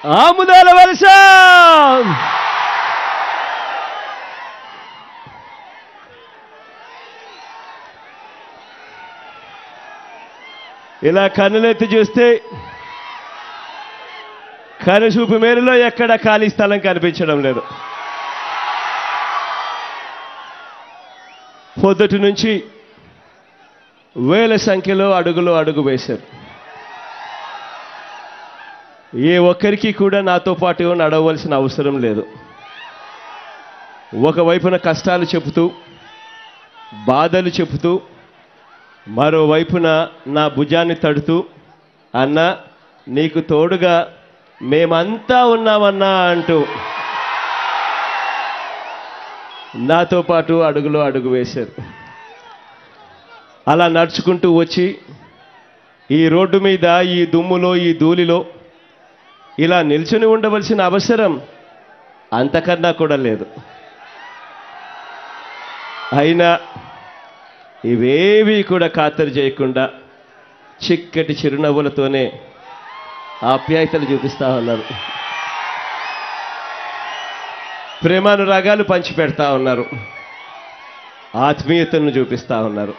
ఆముదాల వలస ఇలా కన్నులెత్తి చూస్తే కనుచూపు మేరలో ఎక్కడ ఖాళీ స్థలం కనిపించడం లేదు పొద్దుటి నుంచి వేల సంఖ్యలో అడుగులో అడుగు వేశారు ఏ ఒక్కరికి కూడా నాతో పాటు నడవలసిన అవసరం లేదు ఒకవైపున కష్టాలు చెబుతూ బాధలు చెబుతూ మరోవైపున నా భుజాన్ని తడుతూ అన్నా నీకు తోడుగా మేమంతా ఉన్నామన్నా అంటూ నాతో పాటు అడుగులో అడుగు వేశారు అలా నడుచుకుంటూ వచ్చి ఈ రోడ్డు మీద ఈ దుమ్ములో ఈ ధూళిలో ఇలా నిల్చుని ఉండవలసిన అవసరం అంతకన్నా కూడా లేదు అయినా ఇవేవి కూడా ఖాతరు చేయకుండా చిక్కటి చిరునవ్వులతోనే ఆప్యాయతలు చూపిస్తా ఉన్నారు ప్రేమానురాగాలు పంచిపెడతా ఉన్నారు ఆత్మీయతను చూపిస్తా ఉన్నారు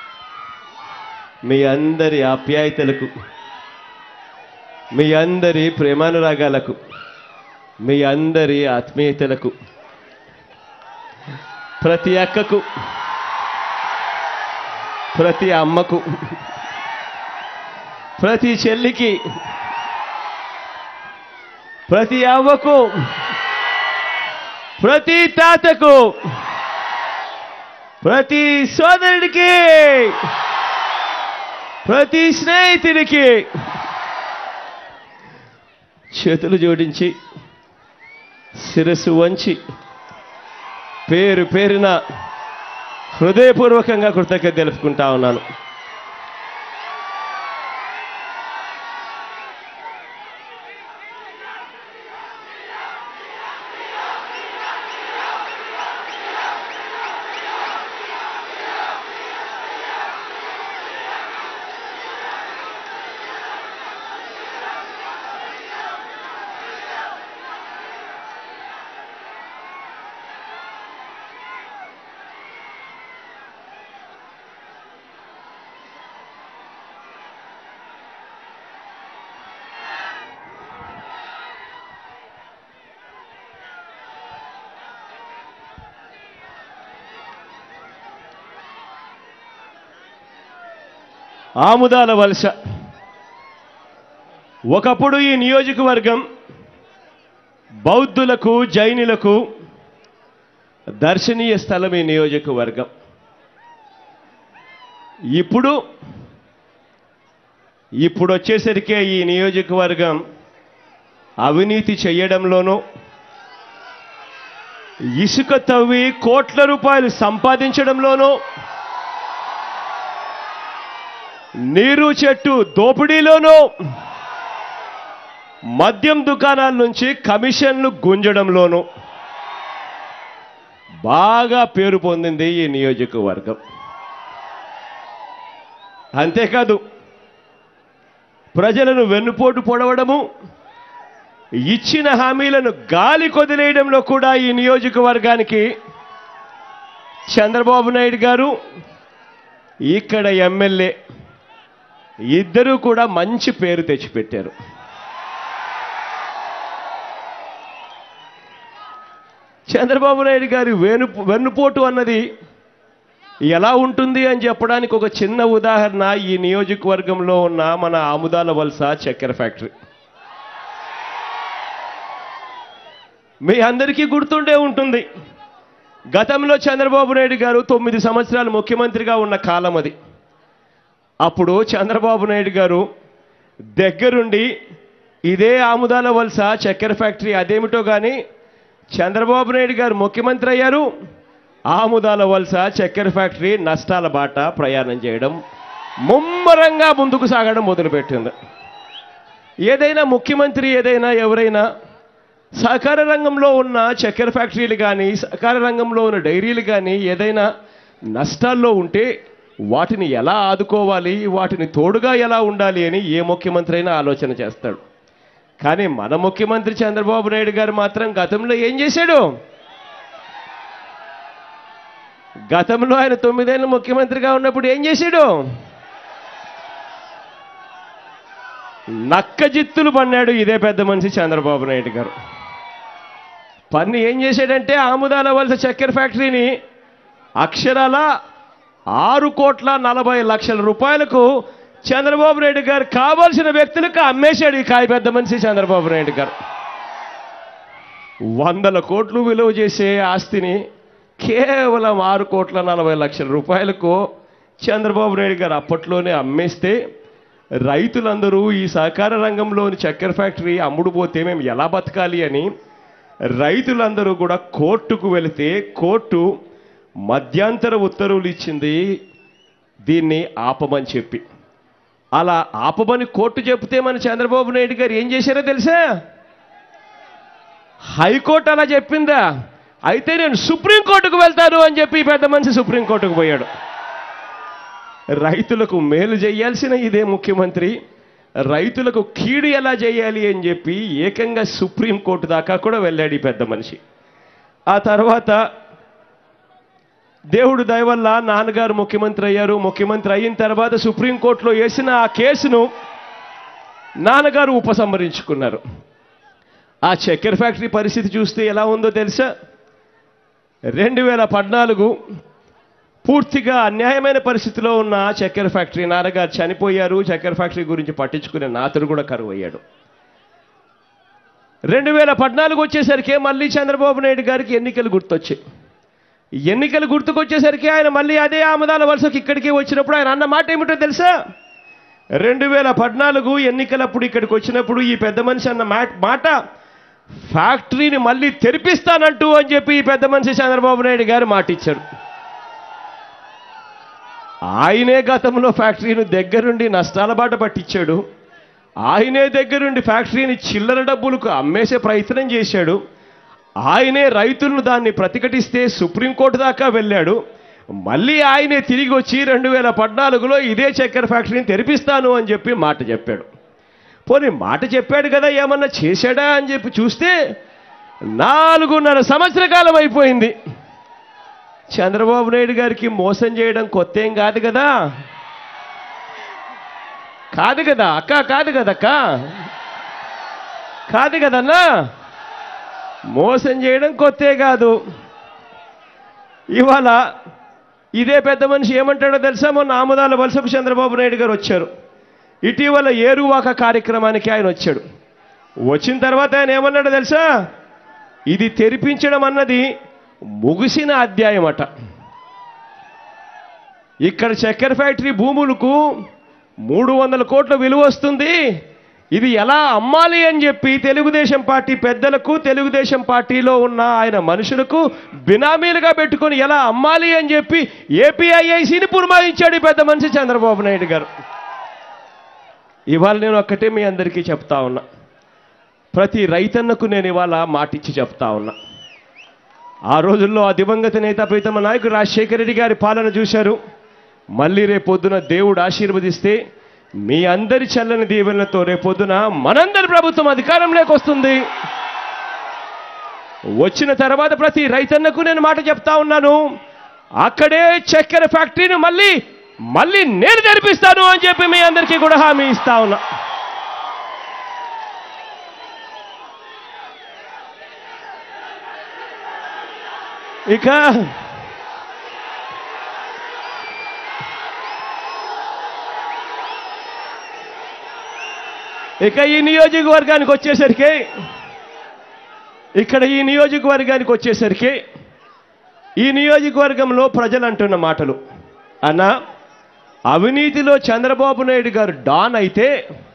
మీ అందరి ఆప్యాయతలకు మీ అందరి ప్రేమానురాగాలకు మీ అందరి ఆత్మీయతలకు ప్రతి అక్కకు ప్రతి అమ్మకు ప్రతి చెల్లికి ప్రతి అవ్వకు ప్రతి తాతకు ప్రతి సోదరుడికి ప్రతి స్నేహితుడికి చేతులు జోడించి శిరస్సు వంచి పేరు పేరున హృదయపూర్వకంగా కృతజ్ఞత తెలుపుకుంటా ఉన్నాను ఆముదాల వలస ఒకప్పుడు ఈ నియోజకవర్గం బౌద్ధులకు జైనులకు దర్శనీయ స్థలం ఈ నియోజకవర్గం ఇప్పుడు ఇప్పుడు వచ్చేసరికి ఈ నియోజకవర్గం అవినీతి చేయడంలోనూ ఇసుక తవ్వి కోట్ల రూపాయలు సంపాదించడంలోనూ నీరు చెట్టు దోపిడీలోనూ మద్యం దుకాణాల నుంచి కమిషన్లు గుంజడంలోనూ బాగా పేరు పొందింది ఈ నియోజకవర్గం అంతేకాదు ప్రజలను వెన్నుపోటు పొడవడము ఇచ్చిన హామీలను గాలి కొదిలేయడంలో కూడా ఈ నియోజకవర్గానికి చంద్రబాబు నాయుడు గారు ఇక్కడ ఎమ్మెల్యే ఇద్దరూ కూడా మంచి పేరు తెచ్చిపెట్టారు చంద్రబాబు నాయుడు గారి వేణు వెన్నుపోటు అన్నది ఎలా ఉంటుంది అని చెప్పడానికి ఒక చిన్న ఉదాహరణ ఈ నియోజకవర్గంలో ఉన్న మన ఆముదాల వలస చక్కెర ఫ్యాక్టరీ మీ అందరికీ గుర్తుండే ఉంటుంది గతంలో చంద్రబాబు నాయుడు గారు తొమ్మిది సంవత్సరాలు ముఖ్యమంత్రిగా ఉన్న కాలం అది అప్పుడు చంద్రబాబు నాయుడు గారు దగ్గరుండి ఇదే ఆముదాల వలస చక్కెర ఫ్యాక్టరీ అదేమిటో కానీ చంద్రబాబు నాయుడు గారు ముఖ్యమంత్రి అయ్యారు ఆముదాల వలస చక్కెర ఫ్యాక్టరీ నష్టాల బాట ప్రయాణం చేయడం ముమ్మరంగా ముందుకు సాగడం మొదలుపెట్టింది ఏదైనా ముఖ్యమంత్రి ఏదైనా ఎవరైనా సహకార రంగంలో ఉన్న చక్కెర ఫ్యాక్టరీలు కానీ సహకార రంగంలో ఉన్న డైరీలు కానీ ఏదైనా నష్టాల్లో ఉంటే వాటిని ఎలా ఆదుకోవాలి వాటిని తోడుగా ఎలా ఉండాలి అని ఏ ముఖ్యమంత్రి అయినా ఆలోచన చేస్తాడు కానీ మన ముఖ్యమంత్రి చంద్రబాబు నాయుడు గారు మాత్రం గతంలో ఏం చేశాడు గతంలో ఆయన తొమ్మిదేళ్ళు ముఖ్యమంత్రిగా ఉన్నప్పుడు ఏం చేశాడు నక్క జిత్తులు పన్నాడు ఇదే పెద్ద మనిషి చంద్రబాబు నాయుడు గారు పన్ను ఏం చేశాడంటే ఆముదాల వలస చక్కెర ఫ్యాక్టరీని అక్షరాల ఆరు కోట్ల నలభై లక్షల రూపాయలకు చంద్రబాబు నాయుడు గారు కావాల్సిన వ్యక్తులకు అమ్మేశాడు ఈ కాయ పెద్ద మనిషి చంద్రబాబు నాయుడు గారు వందల కోట్లు విలువ చేసే ఆస్తిని కేవలం ఆరు కోట్ల నలభై లక్షల రూపాయలకు చంద్రబాబు నాయుడు గారు అప్పట్లోనే అమ్మేస్తే రైతులందరూ ఈ సహకార రంగంలోని చక్కెర ఫ్యాక్టరీ అమ్ముడుపోతే మేము ఎలా బతకాలి అని రైతులందరూ కూడా కోర్టుకు వెళితే కోర్టు మధ్యంతర ఉత్తర్వులు ఇచ్చింది దీన్ని ఆపమని చెప్పి అలా ఆపమని కోర్టు చెప్తే మన చంద్రబాబు నాయుడు గారు ఏం చేశారో తెలుసా హైకోర్టు అలా చెప్పిందా అయితే నేను సుప్రీంకోర్టుకు వెళ్తాను అని చెప్పి ఈ పెద్ద మనిషి సుప్రీంకోర్టుకు పోయాడు రైతులకు మేలు చేయాల్సిన ఇదే ముఖ్యమంత్రి రైతులకు కీడు ఎలా చేయాలి అని చెప్పి ఏకంగా సుప్రీంకోర్టు దాకా కూడా వెళ్ళాడు ఈ పెద్ద మనిషి ఆ తర్వాత దేవుడు దయ వల్ల నాన్నగారు ముఖ్యమంత్రి అయ్యారు ముఖ్యమంత్రి అయిన తర్వాత సుప్రీంకోర్టులో వేసిన ఆ కేసును నాన్నగారు ఉపసంహరించుకున్నారు ఆ చక్కెర ఫ్యాక్టరీ పరిస్థితి చూస్తే ఎలా ఉందో తెలుసా రెండు వేల పద్నాలుగు పూర్తిగా అన్యాయమైన పరిస్థితిలో ఉన్న చక్కెర ఫ్యాక్టరీ నాన్నగారు చనిపోయారు చక్కెర ఫ్యాక్టరీ గురించి పట్టించుకునే నాతుడు కూడా కరువు అయ్యాడు రెండు వేల పద్నాలుగు వచ్చేసరికి మళ్ళీ చంద్రబాబు నాయుడు గారికి ఎన్నికలు గుర్తొచ్చాయి ఎన్నికలు గుర్తుకొచ్చేసరికి ఆయన మళ్ళీ అదే ఆమదాల వలసకి ఇక్కడికి వచ్చినప్పుడు ఆయన అన్న మాట ఏమిటో తెలుసా రెండు వేల పద్నాలుగు ఎన్నికలప్పుడు ఇక్కడికి వచ్చినప్పుడు ఈ పెద్ద మనిషి అన్న మాట మాట ఫ్యాక్టరీని మళ్ళీ తెరిపిస్తానంటూ అని చెప్పి ఈ పెద్ద మనిషి చంద్రబాబు నాయుడు గారు మాట ఇచ్చారు ఆయనే గతంలో ఫ్యాక్టరీని దగ్గరుండి నష్టాల బాట పట్టించాడు ఆయనే దగ్గరుండి ఫ్యాక్టరీని చిల్లర డబ్బులకు అమ్మేసే ప్రయత్నం చేశాడు ఆయనే రైతులను దాన్ని ప్రతిఘటిస్తే సుప్రీంకోర్టు దాకా వెళ్ళాడు మళ్ళీ ఆయనే తిరిగి వచ్చి రెండు వేల పద్నాలుగులో ఇదే చక్కెర ఫ్యాక్టరీని తెరిపిస్తాను అని చెప్పి మాట చెప్పాడు పోనీ మాట చెప్పాడు కదా ఏమన్నా చేశాడా అని చెప్పి చూస్తే నాలుగున్నర సంవత్సర కాలం అయిపోయింది చంద్రబాబు నాయుడు గారికి మోసం చేయడం కొత్త ఏం కాదు కదా కాదు కదా అక్క కాదు కదక్క కాదు కదన్నా మోసం చేయడం కొత్తే కాదు ఇవాళ ఇదే పెద్ద మనిషి ఏమంటాడో తెలుసా మొన్న ఆముదాల వలసకు చంద్రబాబు నాయుడు గారు వచ్చారు ఇటీవల ఏరువాక కార్యక్రమానికి ఆయన వచ్చాడు వచ్చిన తర్వాత ఆయన ఏమన్నాడో తెలుసా ఇది తెరిపించడం అన్నది ముగిసిన అధ్యాయం అట ఇక్కడ చక్కెర ఫ్యాక్టరీ భూములకు మూడు వందల కోట్ల విలువ వస్తుంది ఇది ఎలా అమ్మాలి అని చెప్పి తెలుగుదేశం పార్టీ పెద్దలకు తెలుగుదేశం పార్టీలో ఉన్న ఆయన మనుషులకు బినామీలుగా పెట్టుకొని ఎలా అమ్మాలి అని చెప్పి ఏపీఐఐసిని పురమాయించాడు ఈ పెద్ద మనిషి చంద్రబాబు నాయుడు గారు ఇవాళ నేను ఒక్కటే మీ అందరికీ చెప్తా ఉన్నా ప్రతి రైతన్నకు నేను ఇవాళ మాటిచ్చి చెప్తా ఉన్నా ఆ రోజుల్లో ఆ దివంగత నేత ప్రీతమ నాయకుడు రాజశేఖర రెడ్డి గారి పాలన చూశారు మళ్ళీ రేపొద్దున దేవుడు ఆశీర్వదిస్తే మీ అందరి చల్లని దీవెనలతో రేపొద్దున మనందరి ప్రభుత్వం అధికారంలోకి వస్తుంది వచ్చిన తర్వాత ప్రతి రైతన్నకు నేను మాట చెప్తా ఉన్నాను అక్కడే చక్కెర ఫ్యాక్టరీని మళ్ళీ మళ్ళీ నేను తెరిపిస్తాను అని చెప్పి మీ అందరికీ కూడా హామీ ఇస్తా ఉన్నా ఇక ఇక ఈ నియోజకవర్గానికి వచ్చేసరికి ఇక్కడ ఈ నియోజకవర్గానికి వచ్చేసరికి ఈ నియోజకవర్గంలో ప్రజలు అంటున్న మాటలు అన్న అవినీతిలో చంద్రబాబు నాయుడు గారు డాన్ అయితే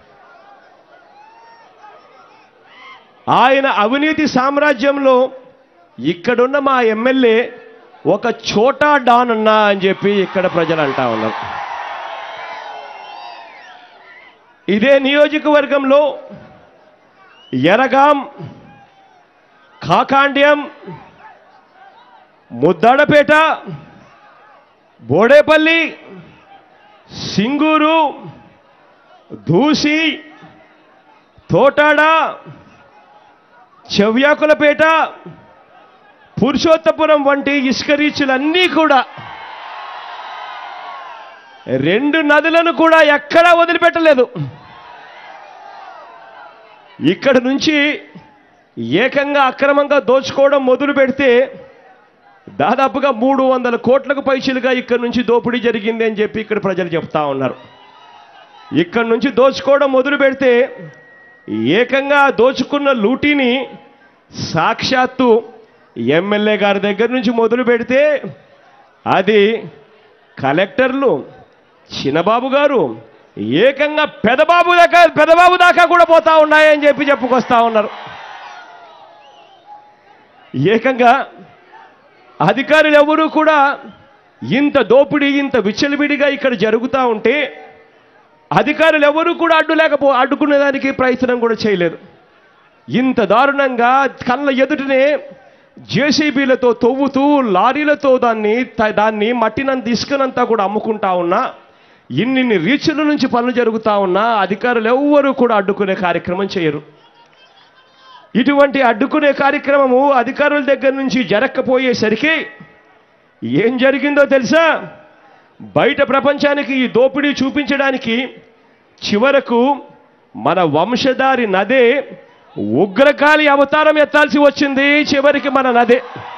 ఆయన అవినీతి సామ్రాజ్యంలో ఇక్కడున్న మా ఎమ్మెల్యే ఒక చోటా డాన్ అన్నా అని చెప్పి ఇక్కడ ప్రజలు అంటా ఉన్నారు ఇదే నియోజకవర్గంలో ఎరగాం కాకాండ్యం ముద్దాడపేట బోడేపల్లి సింగూరు దూసి తోటాడ చెవ్యాకులపేట పురుషోత్తపురం వంటి ఇసుక రీచులన్నీ కూడా రెండు నదులను కూడా ఎక్కడా వదిలిపెట్టలేదు ఇక్కడ నుంచి ఏకంగా అక్రమంగా దోచుకోవడం మొదలు పెడితే దాదాపుగా మూడు వందల కోట్లకు పైసలుగా ఇక్కడ నుంచి దోపిడీ జరిగింది అని చెప్పి ఇక్కడ ప్రజలు చెప్తా ఉన్నారు ఇక్కడ నుంచి దోచుకోవడం మొదలు పెడితే ఏకంగా దోచుకున్న లూటీని సాక్షాత్తు ఎమ్మెల్యే గారి దగ్గర నుంచి మొదలు పెడితే అది కలెక్టర్లు చిన్నబాబు గారు ఏకంగా పెదబాబు దాకా పెదబాబు దాకా కూడా పోతా ఉన్నాయని చెప్పి చెప్పుకొస్తా ఉన్నారు ఏకంగా అధికారులు ఎవరూ కూడా ఇంత దోపిడీ ఇంత విచ్చలవిడిగా ఇక్కడ జరుగుతూ ఉంటే అధికారులు ఎవరూ కూడా అడ్డు లేకపో అడ్డుకునేదానికి ప్రయత్నం కూడా చేయలేదు ఇంత దారుణంగా కళ్ళ ఎదుటనే జేసీబీలతో తవ్వుతూ లారీలతో దాన్ని త- దాన్ని మట్టినంత ఇసుకనంతా కూడా అమ్ముకుంటా ఉన్నా ఇన్నిన్ని రీచుల నుంచి పనులు జరుగుతా ఉన్నా అధికారులు ఎవ్వరూ కూడా అడ్డుకునే కార్యక్రమం చేయరు ఇటువంటి అడ్డుకునే కార్యక్రమము అధికారుల దగ్గర నుంచి జరగకపోయేసరికి ఏం జరిగిందో తెలుసా బయట ప్రపంచానికి ఈ దోపిడీ చూపించడానికి చివరకు మన వంశధారి నదే ఉగ్రకాళి అవతారం ఎత్తాల్సి వచ్చింది చివరికి మన నదే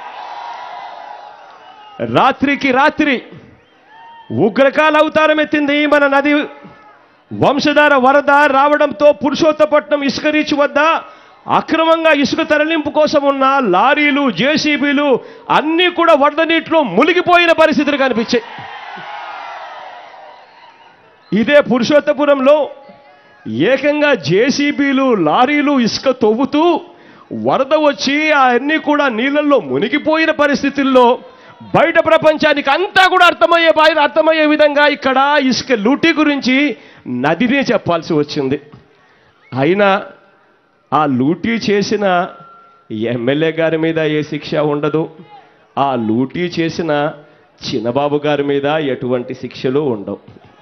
రాత్రికి రాత్రి ఉగ్రకాల అవతారం ఎత్తింది మన నది వంశధార వరద రావడంతో పురుషోత్తపట్నం ఇసుక రీచ్ వద్ద అక్రమంగా ఇసుక తరలింపు కోసం ఉన్న లారీలు జేసీబీలు అన్నీ కూడా వరద నీటిలో మునిగిపోయిన పరిస్థితులు కనిపించాయి ఇదే పురుషోత్తపురంలో ఏకంగా జేసీబీలు లారీలు ఇసుక తవ్వుతూ వరద వచ్చి అవన్నీ కూడా నీళ్ళల్లో మునిగిపోయిన పరిస్థితుల్లో బయట ప్రపంచానికి అంతా కూడా అర్థమయ్యే బయట అర్థమయ్యే విధంగా ఇక్కడ ఇసుక లూటీ గురించి నదినే చెప్పాల్సి వచ్చింది అయినా ఆ లూటీ చేసిన ఎమ్మెల్యే గారి మీద ఏ శిక్ష ఉండదు ఆ లూటీ చేసిన చిన్నబాబు గారి మీద ఎటువంటి శిక్షలు ఉండవు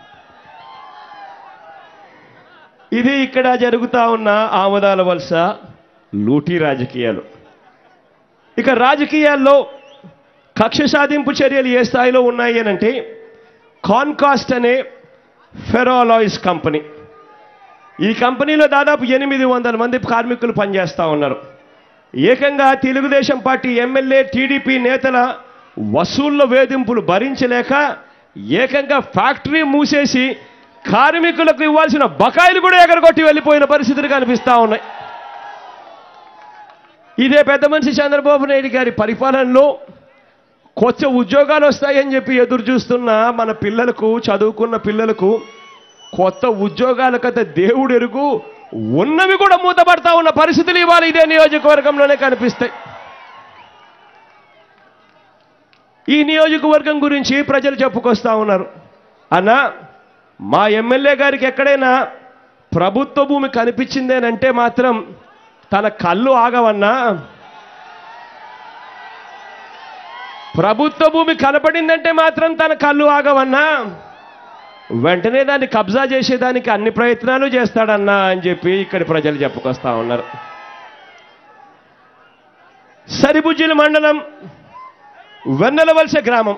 ఇది ఇక్కడ జరుగుతా ఉన్న ఆమదాల వలస లూటీ రాజకీయాలు ఇక రాజకీయాల్లో కక్ష సాధింపు చర్యలు ఏ స్థాయిలో ఉన్నాయి అని అంటే కాన్కాస్ట్ అనే ఫెరోలాయిస్ కంపెనీ ఈ కంపెనీలో దాదాపు ఎనిమిది వందల మంది కార్మికులు పనిచేస్తూ ఉన్నారు ఏకంగా తెలుగుదేశం పార్టీ ఎమ్మెల్యే టీడీపీ నేతల వసూళ్ల వేధింపులు భరించలేక ఏకంగా ఫ్యాక్టరీ మూసేసి కార్మికులకు ఇవ్వాల్సిన బకాయిలు కూడా ఎగరగొట్టి వెళ్ళిపోయిన పరిస్థితులు కనిపిస్తూ ఉన్నాయి ఇదే పెద్ద మనిషి చంద్రబాబు నాయుడు గారి పరిపాలనలో కొత్త ఉద్యోగాలు వస్తాయని చెప్పి ఎదురు చూస్తున్న మన పిల్లలకు చదువుకున్న పిల్లలకు కొత్త ఉద్యోగాల కథ దేవుడు ఎరుగు ఉన్నవి కూడా మూతపడతా ఉన్న పరిస్థితులు ఇవాళ ఇదే నియోజకవర్గంలోనే కనిపిస్తాయి ఈ నియోజకవర్గం గురించి ప్రజలు చెప్పుకొస్తా ఉన్నారు అన్నా మా ఎమ్మెల్యే గారికి ఎక్కడైనా ప్రభుత్వ భూమి కనిపించిందేనంటే మాత్రం తన కళ్ళు ఆగవన్నా ప్రభుత్వ భూమి కనపడిందంటే మాత్రం తన కళ్ళు ఆగవన్నా వెంటనే దాన్ని కబ్జా చేసేదానికి అన్ని ప్రయత్నాలు చేస్తాడన్నా అని చెప్పి ఇక్కడి ప్రజలు చెప్పుకొస్తా ఉన్నారు సరిబుజ్జిల మండలం వెన్నెలవలస గ్రామం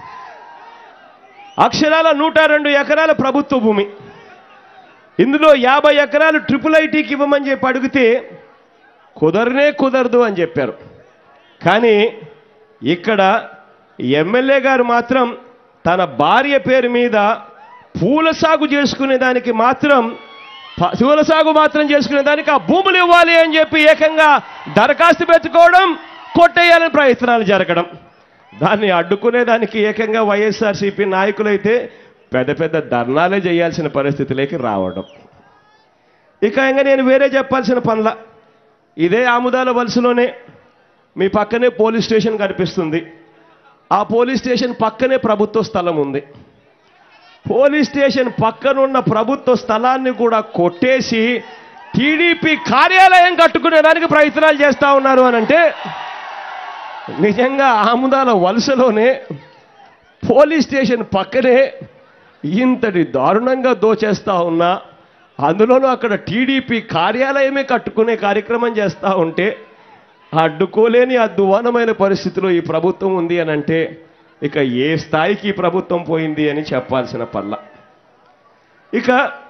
అక్షరాల నూట రెండు ఎకరాల ప్రభుత్వ భూమి ఇందులో యాభై ఎకరాలు ట్రిపుల్ ఐటీకి ఇవ్వమని చెప్పి అడిగితే కుదరనే కుదరదు అని చెప్పారు కానీ ఇక్కడ ఎమ్మెల్యే గారు మాత్రం తన భార్య పేరు మీద పూల సాగు చేసుకునే దానికి మాత్రం ప- పూల సాగు మాత్రం చేసుకునే దానికి ఆ భూములు ఇవ్వాలి అని చెప్పి ఏకంగా దరఖాస్తు పెట్టుకోవడం కొట్టేయాలని ప్రయత్నాలు జరగడం దాన్ని అడ్డుకునే దానికి ఏకంగా వైఎస్ఆర్సీపీ నాయకులైతే పెద్ద పెద్ద ధర్నాలే చేయాల్సిన పరిస్థితిలోకి రావడం ఇక ఇంకా నేను వేరే చెప్పాల్సిన పనుల ఇదే ఆముదాల వలసలోనే మీ పక్కనే పోలీస్ స్టేషన్ కనిపిస్తుంది ఆ పోలీస్ స్టేషన్ పక్కనే ప్రభుత్వ స్థలం ఉంది పోలీస్ స్టేషన్ పక్కనున్న ప్రభుత్వ స్థలాన్ని కూడా కొట్టేసి టీడీపీ కార్యాలయం కట్టుకునేదానికి ప్రయత్నాలు చేస్తా ఉన్నారు అని అంటే నిజంగా ఆముదాల వలసలోనే పోలీస్ స్టేషన్ పక్కనే ఇంతటి దారుణంగా దోచేస్తా ఉన్న అందులోనూ అక్కడ టీడీపీ కార్యాలయమే కట్టుకునే కార్యక్రమం చేస్తూ ఉంటే అడ్డుకోలేని అద్దువానమైన పరిస్థితిలో ఈ ప్రభుత్వం ఉంది అని అంటే ఇక ఏ స్థాయికి ఈ ప్రభుత్వం పోయింది అని చెప్పాల్సిన పల్ల ఇక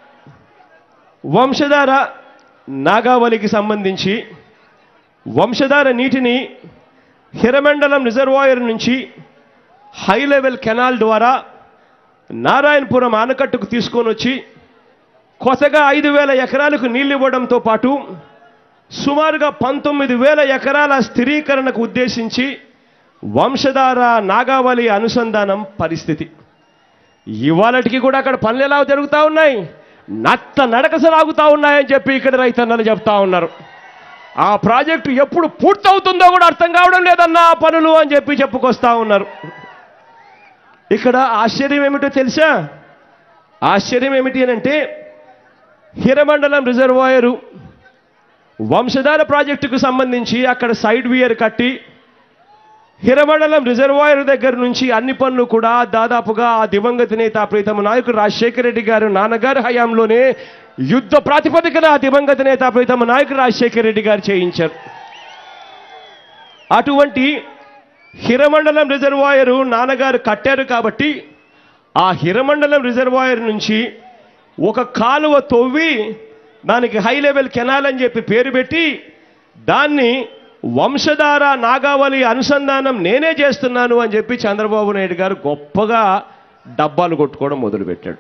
వంశధార నాగావళికి సంబంధించి వంశధార నీటిని హిరమండలం రిజర్వాయర్ నుంచి హై లెవెల్ కెనాల్ ద్వారా నారాయణపురం ఆనకట్టుకు తీసుకొని వచ్చి కొత్తగా ఐదు వేల ఎకరాలకు నీళ్లు ఇవ్వడంతో పాటు సుమారుగా పంతొమ్మిది వేల ఎకరాల స్థిరీకరణకు ఉద్దేశించి వంశధార నాగావళి అనుసంధానం పరిస్థితి ఇవాళటికి కూడా అక్కడ పనులు ఎలా జరుగుతూ ఉన్నాయి నత్త నడక సాగుతూ ఉన్నాయని చెప్పి ఇక్కడ రైతన్నలు చెప్తా ఉన్నారు ఆ ప్రాజెక్టు ఎప్పుడు పూర్తవుతుందో కూడా అర్థం కావడం లేదన్న ఆ పనులు అని చెప్పి చెప్పుకొస్తా ఉన్నారు ఇక్కడ ఆశ్చర్యం ఏమిటో తెలుసా ఆశ్చర్యం ఏమిటి అని అంటే హిరమండలం రిజర్వాయరు వంశధార ప్రాజెక్టుకు సంబంధించి అక్కడ సైడ్ వియర్ కట్టి హిరమండలం రిజర్వాయర్ దగ్గర నుంచి అన్ని పనులు కూడా దాదాపుగా ఆ దివంగత నేత ప్రీతమ నాయకుడు రాజశేఖర రెడ్డి గారు నాన్నగారి హయాంలోనే యుద్ధ ప్రాతిపదికన ఆ దివంగత నేత ప్రీతమ నాయకుడు రాజశేఖర రెడ్డి గారు చేయించారు అటువంటి హిరమండలం రిజర్వాయరు నాన్నగారు కట్టారు కాబట్టి ఆ హిరమండలం రిజర్వాయర్ నుంచి ఒక కాలువ తవ్వి దానికి హై లెవెల్ కెనాల్ అని చెప్పి పేరు పెట్టి దాన్ని వంశధార నాగావళి అనుసంధానం నేనే చేస్తున్నాను అని చెప్పి చంద్రబాబు నాయుడు గారు గొప్పగా డబ్బాలు కొట్టుకోవడం మొదలుపెట్టాడు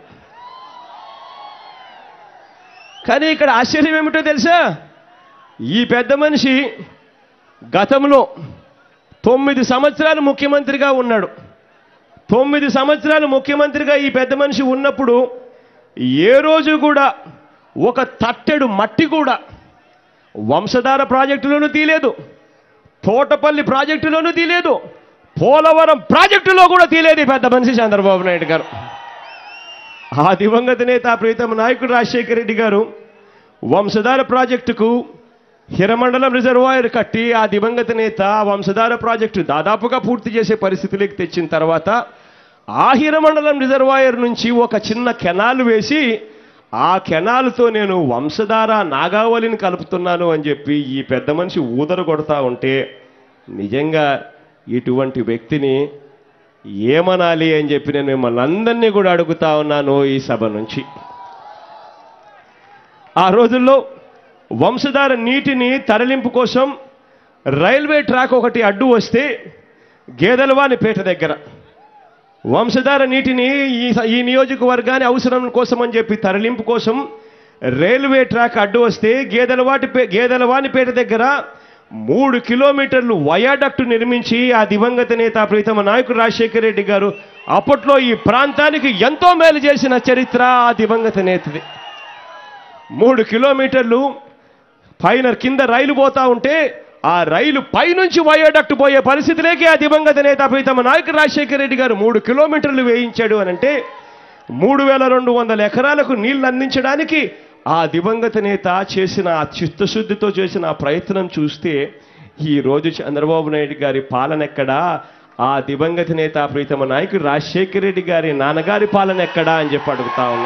కానీ ఇక్కడ ఆశ్చర్యం ఏమిటో తెలుసా ఈ పెద్ద మనిషి గతంలో తొమ్మిది సంవత్సరాలు ముఖ్యమంత్రిగా ఉన్నాడు తొమ్మిది సంవత్సరాలు ముఖ్యమంత్రిగా ఈ పెద్ద మనిషి ఉన్నప్పుడు ఏ రోజు కూడా ఒక తట్టెడు మట్టి కూడా వంశధార ప్రాజెక్టులోనూ తీలేదు తోటపల్లి ప్రాజెక్టులోనూ తీలేదు పోలవరం ప్రాజెక్టులో కూడా తీలేదు ఈ పెద్ద మనిషి చంద్రబాబు నాయుడు గారు ఆ దివంగత నేత ప్రీతమ నాయకుడు రాజశేఖర రెడ్డి గారు వంశధార ప్రాజెక్టుకు హిరమండలం రిజర్వాయర్ కట్టి ఆ దివంగత నేత ఆ వంశధార ప్రాజెక్టు దాదాపుగా పూర్తి చేసే పరిస్థితిలోకి తెచ్చిన తర్వాత ఆ హిరమండలం రిజర్వాయర్ నుంచి ఒక చిన్న కెనాల్ వేసి ఆ కెనాల్తో నేను వంశధార నాగావళిని కలుపుతున్నాను అని చెప్పి ఈ పెద్ద మనిషి ఊదర కొడతా ఉంటే నిజంగా ఇటువంటి వ్యక్తిని ఏమనాలి అని చెప్పి నేను మిమ్మల్ని అందరినీ కూడా అడుగుతా ఉన్నాను ఈ సభ నుంచి ఆ రోజుల్లో వంశధార నీటిని తరలింపు కోసం రైల్వే ట్రాక్ ఒకటి అడ్డు వస్తే గేదెలవానిపేట దగ్గర వంశధార నీటిని ఈ ఈ నియోజకవర్గాన్ని అవసరం కోసం అని చెప్పి తరలింపు కోసం రైల్వే ట్రాక్ అడ్డు వస్తే గేదెలవాటి గేదెలవానిపేట దగ్గర మూడు కిలోమీటర్లు వయాడక్టు నిర్మించి ఆ దివంగత నేత ప్రీతమ నాయకుడు రాజశేఖర రెడ్డి గారు అప్పట్లో ఈ ప్రాంతానికి ఎంతో మేలు చేసిన చరిత్ర ఆ దివంగత నేతది మూడు కిలోమీటర్లు పైన కింద రైలు పోతా ఉంటే ఆ రైలు పైనుంచి వయోడక్ట్ పోయే పరిస్థితిలోకి ఆ దివంగత నేత ప్రీతమ నాయకుడు రాజశేఖర రెడ్డి గారు మూడు కిలోమీటర్లు వేయించాడు అని అంటే మూడు వేల రెండు వందల ఎకరాలకు నీళ్లు అందించడానికి ఆ దివంగత నేత చేసిన ఆ చిత్తశుద్ధితో చేసిన ఆ ప్రయత్నం చూస్తే ఈ రోజు చంద్రబాబు నాయుడు గారి పాలన ఎక్కడా ఆ దివంగత నేత ప్రీతమ నాయకుడు రాజశేఖర రెడ్డి గారి నాన్నగారి పాలన ఎక్కడా అని చెప్పి అడుగుతా ఉన్నా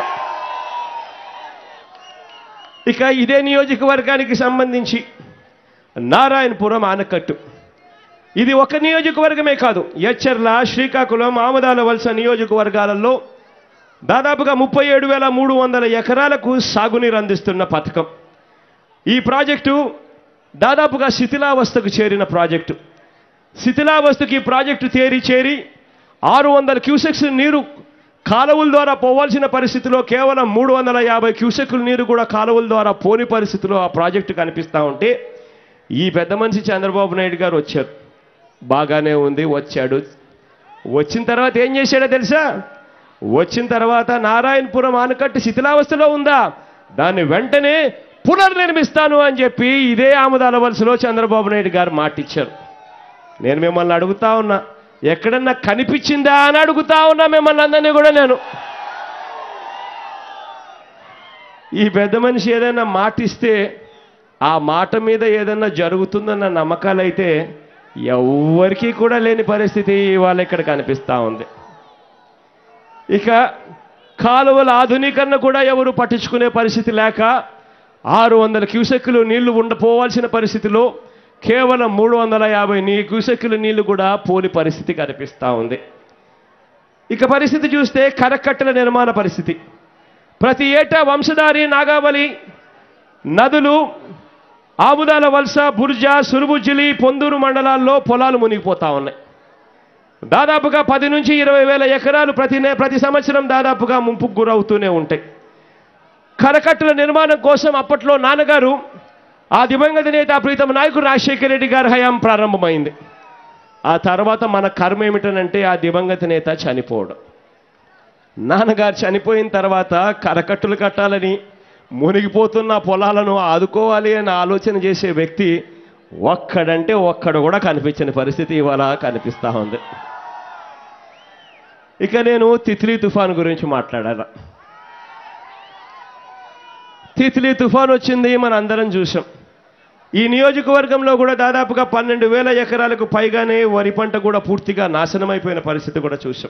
ఇక ఇదే నియోజకవర్గానికి సంబంధించి నారాయణపురం ఆనకట్టు ఇది ఒక నియోజకవర్గమే కాదు ఎచ్చర్ల శ్రీకాకుళం ఆమదాల వలస నియోజకవర్గాలలో దాదాపుగా ముప్పై ఏడు వేల మూడు వందల ఎకరాలకు సాగునీరు అందిస్తున్న పథకం ఈ ప్రాజెక్టు దాదాపుగా శిథిలావస్థకు చేరిన ప్రాజెక్టు శిథిలావస్థకి ఈ ప్రాజెక్టు తేరి చేరి ఆరు వందల క్యూసెక్స్ నీరు కాలువల ద్వారా పోవాల్సిన పరిస్థితిలో కేవలం మూడు వందల యాభై క్యూసెక్కుల నీరు కూడా కాలువల ద్వారా పోని పరిస్థితిలో ఆ ప్రాజెక్టు కనిపిస్తూ ఉంటే ఈ పెద్ద మనిషి చంద్రబాబు నాయుడు గారు వచ్చారు బాగానే ఉంది వచ్చాడు వచ్చిన తర్వాత ఏం చేశాడో తెలుసా వచ్చిన తర్వాత నారాయణపురం ఆనకట్టు శిథిలావస్థలో ఉందా దాన్ని వెంటనే పునర్నిర్మిస్తాను అని చెప్పి ఇదే ఆముదాల వలసలో చంద్రబాబు నాయుడు గారు మాటిచ్చారు నేను మిమ్మల్ని అడుగుతా ఉన్నా ఎక్కడన్నా కనిపించిందా అని అడుగుతా ఉన్నా మిమ్మల్ని అందరినీ కూడా నేను ఈ పెద్ద మనిషి ఏదైనా మాటిస్తే ఆ మాట మీద ఏదైనా జరుగుతుందన్న నమ్మకాలైతే ఎవ్వరికీ కూడా లేని పరిస్థితి ఇవాళ ఇక్కడ కనిపిస్తూ ఉంది ఇక కాలువల ఆధునీకరణ కూడా ఎవరు పట్టించుకునే పరిస్థితి లేక ఆరు వందల క్యూసెక్కులు నీళ్లు ఉండపోవాల్సిన పరిస్థితిలో కేవలం మూడు వందల యాభై నీ క్యూసెక్కుల నీళ్లు కూడా పోని పరిస్థితి కనిపిస్తూ ఉంది ఇక పరిస్థితి చూస్తే కరకట్టల నిర్మాణ పరిస్థితి ప్రతి ఏటా వంశధారి నాగావళి నదులు ఆముదాల వలస బుర్జా సురుబుజ్జిలి పొందూరు మండలాల్లో పొలాలు మునిగిపోతా ఉన్నాయి దాదాపుగా పది నుంచి ఇరవై వేల ఎకరాలు ప్రతి నే- ప్రతి సంవత్సరం దాదాపుగా ముంపుకు గురవుతూనే ఉంటాయి కరకట్టల నిర్మాణం కోసం అప్పట్లో నాన్నగారు ఆ దివంగత నేత ప్రీతమ నాయకుడు రాజశేఖర రెడ్డి గారి హయాం ప్రారంభమైంది ఆ తర్వాత మన కర్మ ఏమిటనంటే ఆ దివంగత నేత చనిపోవడం నాన్నగారు చనిపోయిన తర్వాత కరకట్టులు కట్టాలని మునిగిపోతున్న పొలాలను ఆదుకోవాలి అని ఆలోచన చేసే వ్యక్తి ఒక్కడంటే ఒక్కడు కూడా కనిపించని పరిస్థితి ఇవాళ కనిపిస్తా ఉంది ఇక నేను తిత్లీ తుఫాన్ గురించి మాట్లాడాను తిత్లీ తుఫాన్ వచ్చింది మన అందరం చూసాం ఈ నియోజకవర్గంలో కూడా దాదాపుగా పన్నెండు వేల ఎకరాలకు పైగానే వరి పంట కూడా పూర్తిగా నాశనమైపోయిన పరిస్థితి కూడా చూసాం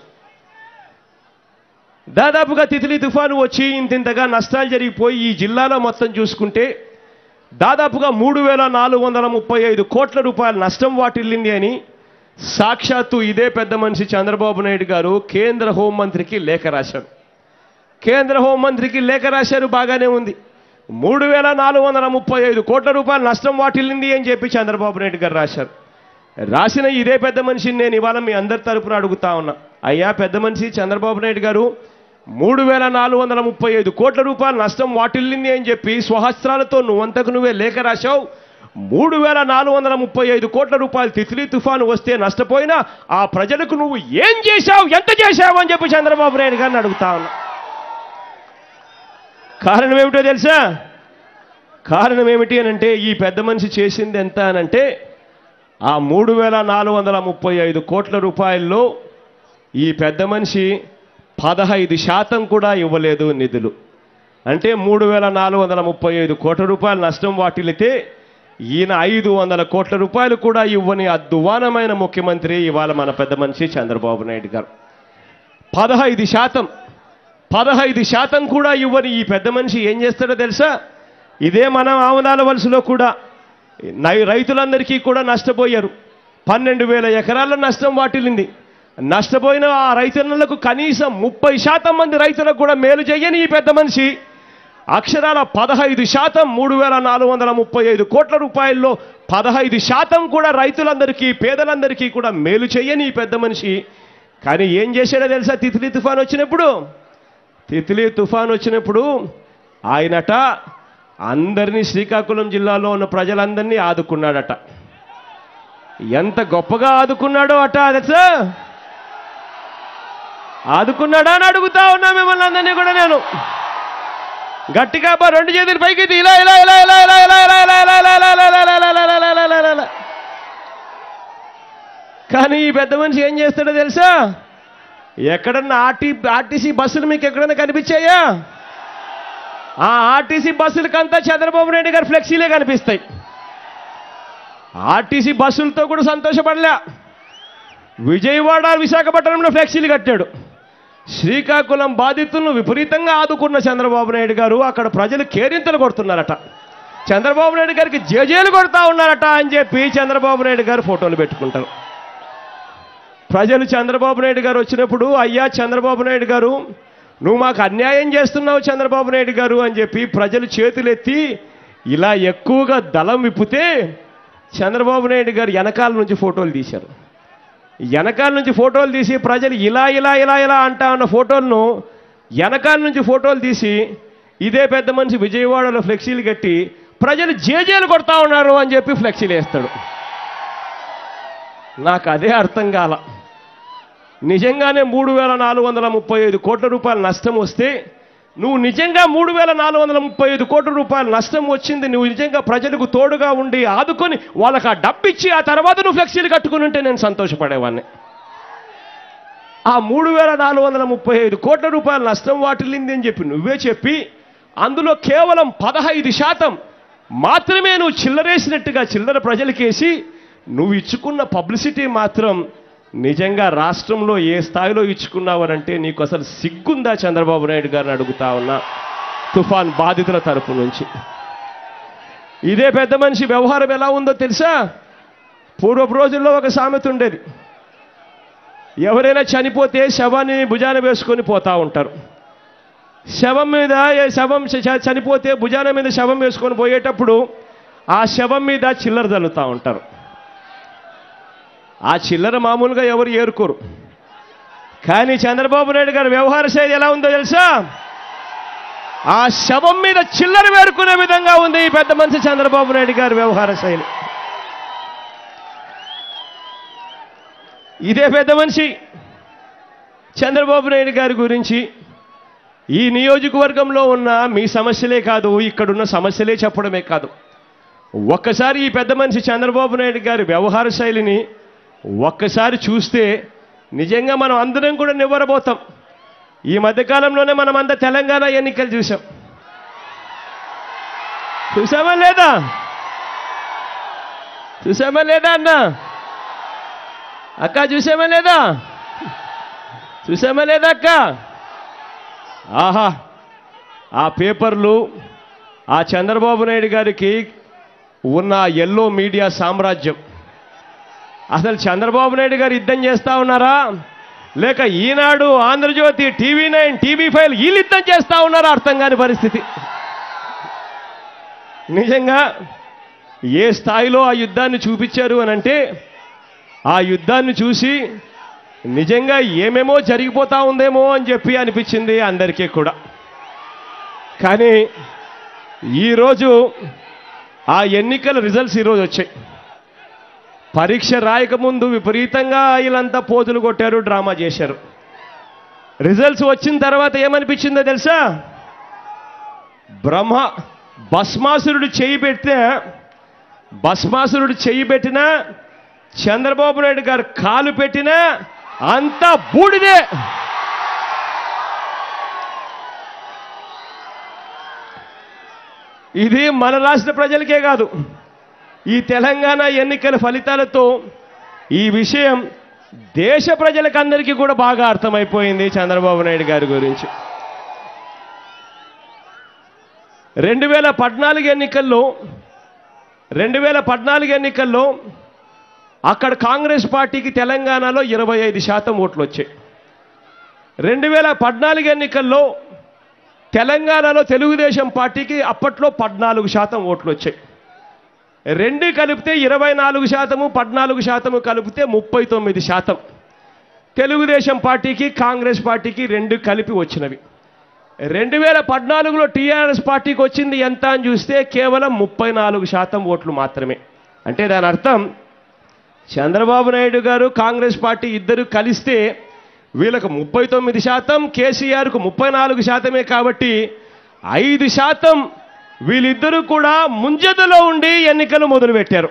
దాదాపుగా తిత్లీ తుఫాను వచ్చి ఇంతింతగా నష్టాలు జరిగిపోయి ఈ జిల్లాలో మొత్తం చూసుకుంటే దాదాపుగా మూడు వేల నాలుగు వందల ముప్పై ఐదు కోట్ల రూపాయల నష్టం వాటిల్లింది అని సాక్షాత్తు ఇదే పెద్ద మనిషి చంద్రబాబు నాయుడు గారు కేంద్ర హోంమంత్రికి లేఖ రాశారు కేంద్ర హోంమంత్రికి లేఖ రాశారు బాగానే ఉంది మూడు వేల నాలుగు వందల ముప్పై ఐదు కోట్ల రూపాయల నష్టం వాటిల్లింది అని చెప్పి చంద్రబాబు నాయుడు గారు రాశారు రాసిన ఇదే పెద్ద మనిషిని నేను ఇవాళ మీ అందరి తరపున అడుగుతా ఉన్నా అయ్యా పెద్ద మనిషి చంద్రబాబు నాయుడు గారు మూడు వేల నాలుగు వందల ముప్పై ఐదు కోట్ల రూపాయల నష్టం వాటిల్లింది అని చెప్పి స్వహస్త్రాలతో నువ్వంతకు నువ్వే లేఖ రాశావు మూడు వేల నాలుగు వందల ముప్పై ఐదు కోట్ల రూపాయలు తిత్లీ తుఫాను వస్తే నష్టపోయినా ఆ ప్రజలకు నువ్వు ఏం చేశావు ఎంత చేశావు అని చెప్పి చంద్రబాబు నాయుడు గారిని అడుగుతా ఉన్నా కారణం ఏమిటో తెలుసా కారణం ఏమిటి అని అంటే ఈ పెద్ద మనిషి చేసింది ఎంత అనంటే ఆ మూడు వేల నాలుగు వందల ముప్పై ఐదు కోట్ల రూపాయల్లో ఈ పెద్ద మనిషి పదహైదు శాతం కూడా ఇవ్వలేదు నిధులు అంటే మూడు వేల నాలుగు వందల ముప్పై ఐదు కోట్ల రూపాయల నష్టం వాటిల్లితే ఈయన ఐదు వందల కోట్ల రూపాయలు కూడా ఇవ్వని అద్దువానమైన ముఖ్యమంత్రి ఇవాళ మన పెద్ద మనిషి చంద్రబాబు నాయుడు గారు పదహైదు శాతం పదహైదు శాతం కూడా ఇవ్వని ఈ పెద్ద మనిషి ఏం చేస్తాడో తెలుసా ఇదే మన ఆవునాల వలసలో కూడా నై రైతులందరికీ కూడా నష్టపోయారు పన్నెండు వేల ఎకరాల నష్టం వాటిల్లింది నష్టపోయిన ఆ రైతన్నలకు కనీసం ముప్పై శాతం మంది రైతులకు కూడా మేలు చేయని ఈ పెద్ద మనిషి అక్షరాల పదహైదు శాతం మూడు వేల నాలుగు వందల ముప్పై ఐదు కోట్ల రూపాయల్లో పదహైదు శాతం కూడా రైతులందరికీ పేదలందరికీ కూడా మేలు చేయని ఈ పెద్ద మనిషి కానీ ఏం చేశాడో తెలుసా తిత్లీ తుఫాన్ వచ్చినప్పుడు తిత్లీ తుఫాన్ వచ్చినప్పుడు ఆయనట అందరినీ శ్రీకాకుళం జిల్లాలో ఉన్న ప్రజలందరినీ ఆదుకున్నాడట ఎంత గొప్పగా ఆదుకున్నాడో అట తెలుసా ఆదుకున్నాడా అని అడుగుతా ఉన్నా మిమ్మల్ని అందరినీ కూడా నేను గట్టిగా అబ్బా రెండు చేతులు పైకి ఎత్తి ఇలా ఇలా ఇలా ఇలా ఇలా ఇలా ఇలా ఇలా ఇలా ఇలా ఇలా ఇలా ఇలా ఇలా ఇలా ఇలా ఇలా ఇలా ఇలా. కానీ ఈ పెద్ద మనిషి ఏం చేస్తాడో తెలుసా ఎక్కడన్నా ఆర్టీ ఆర్టీసీ బస్సులు మీకు ఎక్కడన్నా కనిపించాయా ఆ ఆర్టీసీ బస్సులకంతా చంద్రబాబు నాయుడు గారు ఫ్లెక్సీలే కనిపిస్తాయి ఆర్టీసీ బస్సులతో కూడా సంతోషపడలే విజయవాడ విశాఖపట్నంలో ఫ్లెక్సీలు కట్టాడు శ్రీకాకుళం బాధితులను విపరీతంగా ఆదుకున్న చంద్రబాబు నాయుడు గారు అక్కడ ప్రజలు కేరింతలు కొడుతున్నారట చంద్రబాబు నాయుడు గారికి జేజేలు కొడతా ఉన్నారట అని చెప్పి చంద్రబాబు నాయుడు గారు ఫోటోలు పెట్టుకుంటారు ప్రజలు చంద్రబాబు నాయుడు గారు వచ్చినప్పుడు అయ్యా చంద్రబాబు నాయుడు గారు నువ్వు మాకు అన్యాయం చేస్తున్నావు చంద్రబాబు నాయుడు గారు అని చెప్పి ప్రజలు చేతులెత్తి ఇలా ఎక్కువగా దళం విప్పితే చంద్రబాబు నాయుడు గారు వెనకాల నుంచి ఫోటోలు తీశారు వెనకాల నుంచి ఫోటోలు తీసి ప్రజలు ఇలా ఇలా ఇలా ఇలా అంటా ఉన్న ఫోటోలను వెనకాల నుంచి ఫోటోలు తీసి ఇదే పెద్ద మనిషి విజయవాడలో ఫ్లెక్సీలు కట్టి ప్రజలు జేజేలు కొడతా ఉన్నారు అని చెప్పి ఫ్లెక్సీలు వేస్తాడు నాకు అదే అర్థం కాల నిజంగానే మూడు వేల నాలుగు వందల ముప్పై ఐదు కోట్ల రూపాయల నష్టం వస్తే నువ్వు నిజంగా మూడు వేల నాలుగు వందల ముప్పై ఐదు కోట్ల రూపాయల నష్టం వచ్చింది నువ్వు నిజంగా ప్రజలకు తోడుగా ఉండి ఆదుకొని వాళ్ళకి ఆ డబ్బు ఇచ్చి ఆ తర్వాత నువ్వు ఫ్లెక్సీలు కట్టుకుని ఉంటే నేను సంతోషపడేవాడిని ఆ మూడు వేల నాలుగు వందల ముప్పై ఐదు కోట్ల రూపాయల నష్టం వాటిల్లింది అని చెప్పి నువ్వే చెప్పి అందులో కేవలం పదహైదు శాతం మాత్రమే నువ్వు చిల్లరేసినట్టుగా చిల్లర ప్రజలకేసి నువ్వు ఇచ్చుకున్న పబ్లిసిటీ మాత్రం నిజంగా రాష్ట్రంలో ఏ స్థాయిలో ఇచ్చుకున్నావనంటే నీకు అసలు సిగ్గుందా చంద్రబాబు నాయుడు గారిని అడుగుతా ఉన్నా తుఫాన్ బాధితుల తరపు నుంచి ఇదే పెద్ద మనిషి వ్యవహారం ఎలా ఉందో తెలుసా పూర్వపు రోజుల్లో ఒక సామెత ఉండేది ఎవరైనా చనిపోతే శవాన్ని భుజాన వేసుకొని పోతా ఉంటారు శవం మీద ఏ శవం చ- చ- చనిపోతే భుజాన మీద శవం వేసుకొని పోయేటప్పుడు ఆ శవం మీద చిల్లర చల్లుతూ ఉంటారు ఆ చిల్లర మామూలుగా ఎవరు ఏరుకోరు కానీ చంద్రబాబు నాయుడు గారి వ్యవహార శైలి ఎలా ఉందో తెలుసా ఆ శవం మీద చిల్లర వేరుకునే విధంగా ఉంది ఈ పెద్ద మనిషి చంద్రబాబు నాయుడు గారి వ్యవహార శైలి ఇదే పెద్ద మనిషి చంద్రబాబు నాయుడు గారి గురించి ఈ నియోజకవర్గంలో ఉన్న మీ సమస్యలే కాదు ఇక్కడున్న సమస్యలే చెప్పడమే కాదు ఒక్కసారి ఈ పెద్ద మనిషి చంద్రబాబు నాయుడు గారి వ్యవహార శైలిని ఒక్కసారి చూస్తే నిజంగా మనం అందరం కూడా నివ్వరబోతాం ఈ మధ్యకాలంలోనే మనం అంతా తెలంగాణ ఎన్నికలు చూసాం చూసామా లేదా చూసామా లేదా అన్న అక్క చూసామా లేదా చూసామా లేదా అక్క ఆహా ఆ పేపర్లు ఆ చంద్రబాబు నాయుడు గారికి ఉన్న ఎల్లో మీడియా సామ్రాజ్యం అసలు చంద్రబాబు నాయుడు గారు యుద్ధం చేస్తా ఉన్నారా లేక Eenadu Andhrajyothy TV nine TV five వీళ్ళు యుద్ధం చేస్తా ఉన్నారా అర్థం కాని పరిస్థితి నిజంగా ఏ స్థాయిలో ఆ యుద్ధాన్ని చూపించారు అని అంటే ఆ యుద్ధాన్ని చూసి నిజంగా ఏమేమో జరిగిపోతా ఉందేమో అని చెప్పి అనిపించింది అందరికీ కూడా కానీ ఈరోజు ఆ ఎన్నికల రిజల్ట్స్ ఈరోజు వచ్చాయి పరీక్ష రాయకముందు విపరీతంగా వీళ్ళంతా పోతులు కొట్టారు డ్రామా చేశారు రిజల్ట్స్ వచ్చిన తర్వాత ఏమనిపించిందో తెలుసా బ్రహ్మ భస్మాసురుడు చెయ్యి పెడితే భస్మాసురుడు చెయ్యి పెట్టినా చంద్రబాబు నాయుడు గారు కాలు పెట్టినా అంతా బూడిదే ఇది మన రాష్ట్ర ప్రజలకే కాదు ఈ తెలంగాణ ఎన్నికల ఫలితాలతో ఈ విషయం దేశ ప్రజలకందరికీ కూడా బాగా అర్థమైపోయింది చంద్రబాబు నాయుడు గారి గురించి రెండు వేల పద్నాలుగు ఎన్నికల్లో రెండు వేల పద్నాలుగు ఎన్నికల్లో అక్కడ కాంగ్రెస్ పార్టీకి తెలంగాణలో ఇరవై ఐదు శాతం ఓట్లు వచ్చాయి రెండు వేల పద్నాలుగు ఎన్నికల్లో తెలంగాణలో తెలుగుదేశం పార్టీకి అప్పట్లో పద్నాలుగు శాతం ఓట్లు వచ్చాయి రెండు కలిపితే ఇరవై నాలుగు శాతము పద్నాలుగు శాతము కలిపితే ముప్పై తొమ్మిది శాతం తెలుగుదేశం పార్టీకి కాంగ్రెస్ పార్టీకి రెండు కలిపి వచ్చినవి రెండు వేల పద్నాలుగులో టీఆర్ఎస్ పార్టీకి వచ్చింది ఎంత అని చూస్తే కేవలం ముప్పై నాలుగు శాతం ఓట్లు మాత్రమే అంటే దాని అర్థం చంద్రబాబు నాయుడు గారు కాంగ్రెస్ పార్టీ ఇద్దరు కలిస్తే వీళ్ళకు ముప్పై తొమ్మిది శాతం కేసీఆర్కు ముప్పై నాలుగు శాతమే కాబట్టి ఐదు శాతం వీళ్ళిద్దరూ కూడా ముంజదలో ఉండి ఎన్నికలు మొదలుపెట్టారు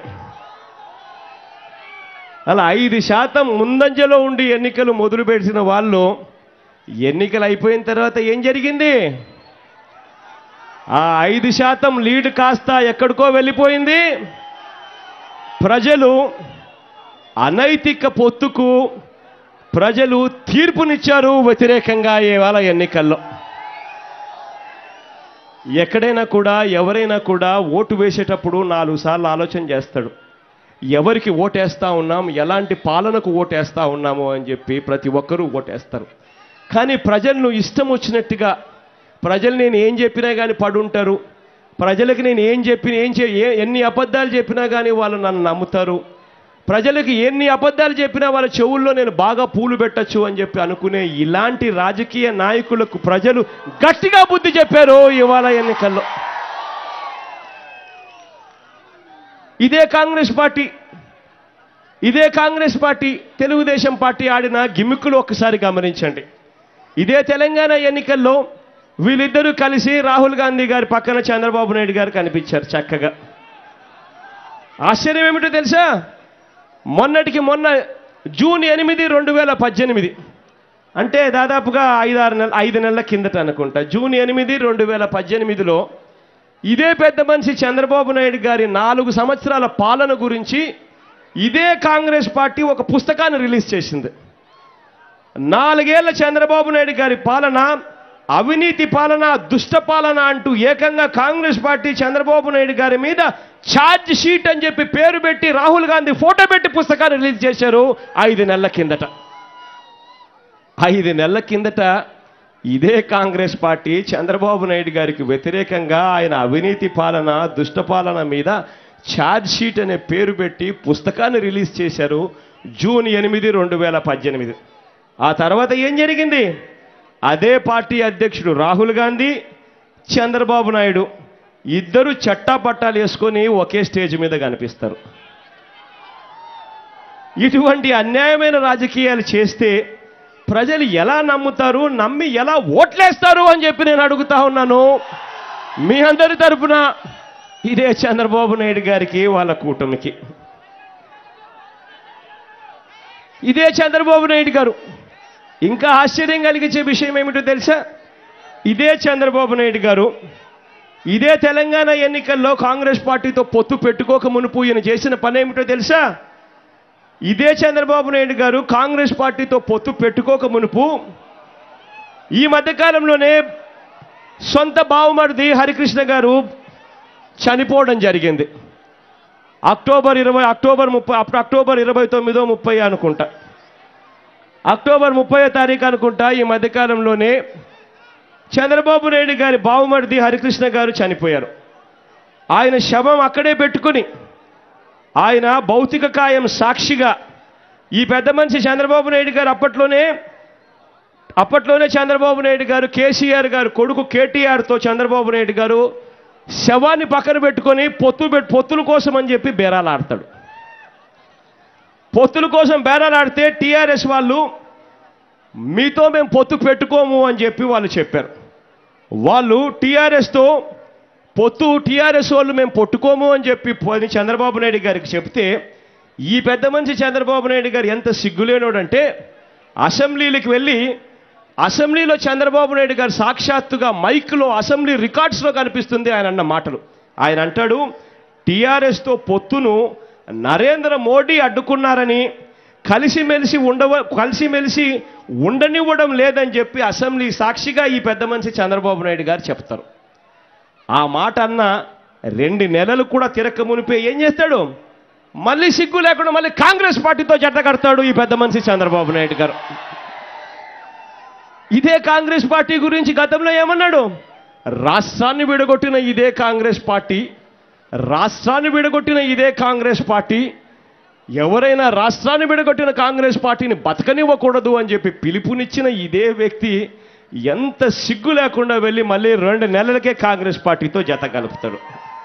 అలా ఐదు శాతం ముందంజలో ఉండి ఎన్నికలు మొదలుపెట్టిన వాళ్ళు ఎన్నికలు అయిపోయిన తర్వాత ఏం జరిగింది ఆ ఐదు శాతం లీడ్ కాస్త ఎక్కడికో వెళ్ళిపోయింది ప్రజలు అనైతిక పొత్తుకు ప్రజలు తీర్పునిచ్చారు వ్యతిరేకంగా ఇవాళ ఎన్నికల్లో ఎక్కడైనా కూడా ఎవరైనా కూడా ఓటు వేసేటప్పుడు నాలుగు సార్లు ఆలోచన చేస్తాడు ఎవరికి ఓటేస్తా ఉన్నాం ఎలాంటి పాలనకు ఓటేస్తా ఉన్నాము అని చెప్పి ప్రతి ఒక్కరూ ఓటేస్తారు కానీ ప్రజలను ఇష్టం వచ్చినట్టుగా ప్రజలు నేను ఏం చెప్పినా కానీ పడుంటారు ప్రజలకు నేను ఏం చెప్పిన ఏం చే ఏ- ఎన్ని అబద్ధాలు చెప్పినా కానీ వాళ్ళు నన్ను నమ్ముతారు ప్రజలకు ఎన్ని అబద్ధాలు చెప్పినా వాళ్ళ చెవుల్లో నేను బాగా పూలు పెట్టచ్చు అని చెప్పి అనుకునే ఇలాంటి రాజకీయ నాయకులకు ప్రజలు గట్టిగా బుద్ధి చెప్పారు ఇవాళ ఎన్నికల్లో ఇదే కాంగ్రెస్ పార్టీ ఇదే కాంగ్రెస్ పార్టీ తెలుగుదేశం పార్టీ ఆడిన గిమ్మిక్కులు ఒక్కసారి గమనించండి ఇదే తెలంగాణ ఎన్నికల్లో వీళ్ళిద్దరూ కలిసి రాహుల్ గాంధీ గారి పక్కన చంద్రబాబు నాయుడు గారు కనిపించారు చక్కగా ఆశ్చర్యం ఏమిటో తెలుసా మొన్నటికి మొన్న జూన్ ఎనిమిది రెండు వేల పద్దెనిమిది అంటే దాదాపుగా ఐదారు నెల ఐదు నెలల కిందట అనుకుంటా జూన్ ఎనిమిది రెండు వేల పద్దెనిమిదిలో ఇదే పెద్ద మనిషి చంద్రబాబు నాయుడు గారి నాలుగు సంవత్సరాల పాలన గురించి ఇదే కాంగ్రెస్ పార్టీ ఒక పుస్తకాన్ని రిలీజ్ చేసింది నాలుగేళ్ల చంద్రబాబు నాయుడు గారి పాలన అవినీతి పాలన దుష్ట పాలన అంటూ ఏకంగా కాంగ్రెస్ పార్టీ చంద్రబాబు నాయుడు గారి మీద ఛార్జ్ షీట్ అని చెప్పి పేరు పెట్టి రాహుల్ గాంధీ ఫోటో పెట్టి పుస్తకాన్ని రిలీజ్ చేశారు ఐదు నెలల కిందట ఐదు నెలల కిందట ఇదే కాంగ్రెస్ పార్టీ చంద్రబాబు నాయుడు గారికి వ్యతిరేకంగా ఆయన అవినీతి పాలన దుష్ట పాలన మీద ఛార్జ్ షీట్ అనే పేరు పెట్టి పుస్తకాన్ని రిలీజ్ చేశారు జూన్ ఎనిమిది రెండు వేల పద్దెనిమిది ఆ తర్వాత ఏం జరిగింది అదే పార్టీ అధ్యక్షుడు రాహుల్ గాంధీ చంద్రబాబు నాయుడు ఇద్దరు చట్టా పట్టాలు వేసుకొని ఒకే స్టేజ్ మీద కనిపిస్తారు ఇటువంటి అన్యాయమైన రాజకీయాలు చేస్తే ప్రజలు ఎలా నమ్ముతారు నమ్మి ఎలా ఓట్లేస్తారు అని చెప్పి నేను అడుగుతా ఉన్నాను మీ అందరి తరపున ఇదే చంద్రబాబు నాయుడు గారికి వాళ్ళ కూటమికి ఇదే చంద్రబాబు నాయుడు గారు ఇంకా ఆశ్చర్యం కలిగించే విషయం ఏమిటో తెలుసా ఇదే చంద్రబాబు నాయుడు గారు ఇదే తెలంగాణ ఎన్నికల్లో కాంగ్రెస్ పార్టీతో పొత్తు పెట్టుకోక మునుపు ఈయన చేసిన పని ఏమిటో తెలుసా ఇదే చంద్రబాబు నాయుడు గారు కాంగ్రెస్ పార్టీతో పొత్తు పెట్టుకోక మునుపు ఈ మధ్యకాలంలోనే సొంత బావమరిది హరికృష్ణ గారు చనిపోవడం జరిగింది అక్టోబర్ ఇరవై అక్టోబర్ ముప్పై అప్పుడు అక్టోబర్ ఇరవై తొమ్మిదో ముప్పై అనుకుంటా అక్టోబర్ ముప్పై తారీఖు అనుకుంటా ఈ మధ్యకాలంలోనే చంద్రబాబు నాయుడు గారి బావమరిది హరికృష్ణ గారు చనిపోయారు ఆయన శవం అక్కడే పెట్టుకుని ఆయన భౌతిక కాయం సాక్షిగా ఈ పెద్ద మనిషి చంద్రబాబు నాయుడు గారు అప్పట్లోనే అప్పట్లోనే చంద్రబాబు నాయుడు గారు కేసీఆర్ గారు కొడుకు కేటీఆర్తో చంద్రబాబు నాయుడు గారు శవాన్ని పక్కన పెట్టుకొని పొత్తు పెట్ పొత్తుల కోసం అని చెప్పి బేరాలాడతాడు పొత్తుల కోసం బేరాలాడితే టీఆర్ఎస్ వాళ్ళు మీతో మేము పొత్తు పెట్టుకోము అని చెప్పి వాళ్ళు చెప్పారు వాళ్ళు టీఆర్ఎస్తో పొత్తు టీఆర్ఎస్ వాళ్ళు మేము పొట్టుకోము అని చెప్పి పోయి చంద్రబాబు నాయుడు గారికి చెప్తే ఈ పెద్ద మనిషి చంద్రబాబు నాయుడు గారు ఎంత సిగ్గులేనోడంటే అసెంబ్లీలకు వెళ్ళి అసెంబ్లీలో చంద్రబాబు నాయుడు గారు సాక్షాత్తుగా మైక్లో అసెంబ్లీ రికార్డ్స్లో కనిపిస్తుంది ఆయన అన్న మాటలు ఆయన అంటాడు టీఆర్ఎస్తో పొత్తును నరేంద్ర మోడీ అడ్డుకున్నారని కలిసిమెలిసి ఉండవ కలిసిమెలిసి ఉండనివ్వడం లేదని చెప్పి అసెంబ్లీ సాక్షిగా ఈ పెద్ద మనిషి చంద్రబాబు నాయుడు గారు చెప్తారు ఆ మాట అన్న రెండు నెలలు కూడా తిరక్క మునిపే ఏం చేస్తాడు మళ్ళీ సిగ్గు లేకుండా మళ్ళీ కాంగ్రెస్ పార్టీతో జట్ట కడతాడు ఈ పెద్ద మనిషి చంద్రబాబు నాయుడు గారు ఇదే కాంగ్రెస్ పార్టీ గురించి గతంలో ఏమన్నాడు రాష్ట్రాన్ని విడగొట్టిన ఇదే కాంగ్రెస్ పార్టీ రాష్ట్రాన్ని విడగొట్టిన ఇదే కాంగ్రెస్ పార్టీ ఎవరైనా రాష్ట్రాన్ని విడగొట్టిన కాంగ్రెస్ పార్టీని బతకనివ్వకూడదు అని చెప్పి పిలుపునిచ్చిన ఇదే వ్యక్తి ఎంత సిగ్గు లేకుండా వెళ్ళి మళ్ళీ రెండు నెలలకే కాంగ్రెస్ పార్టీతో జత కలుపుతాడు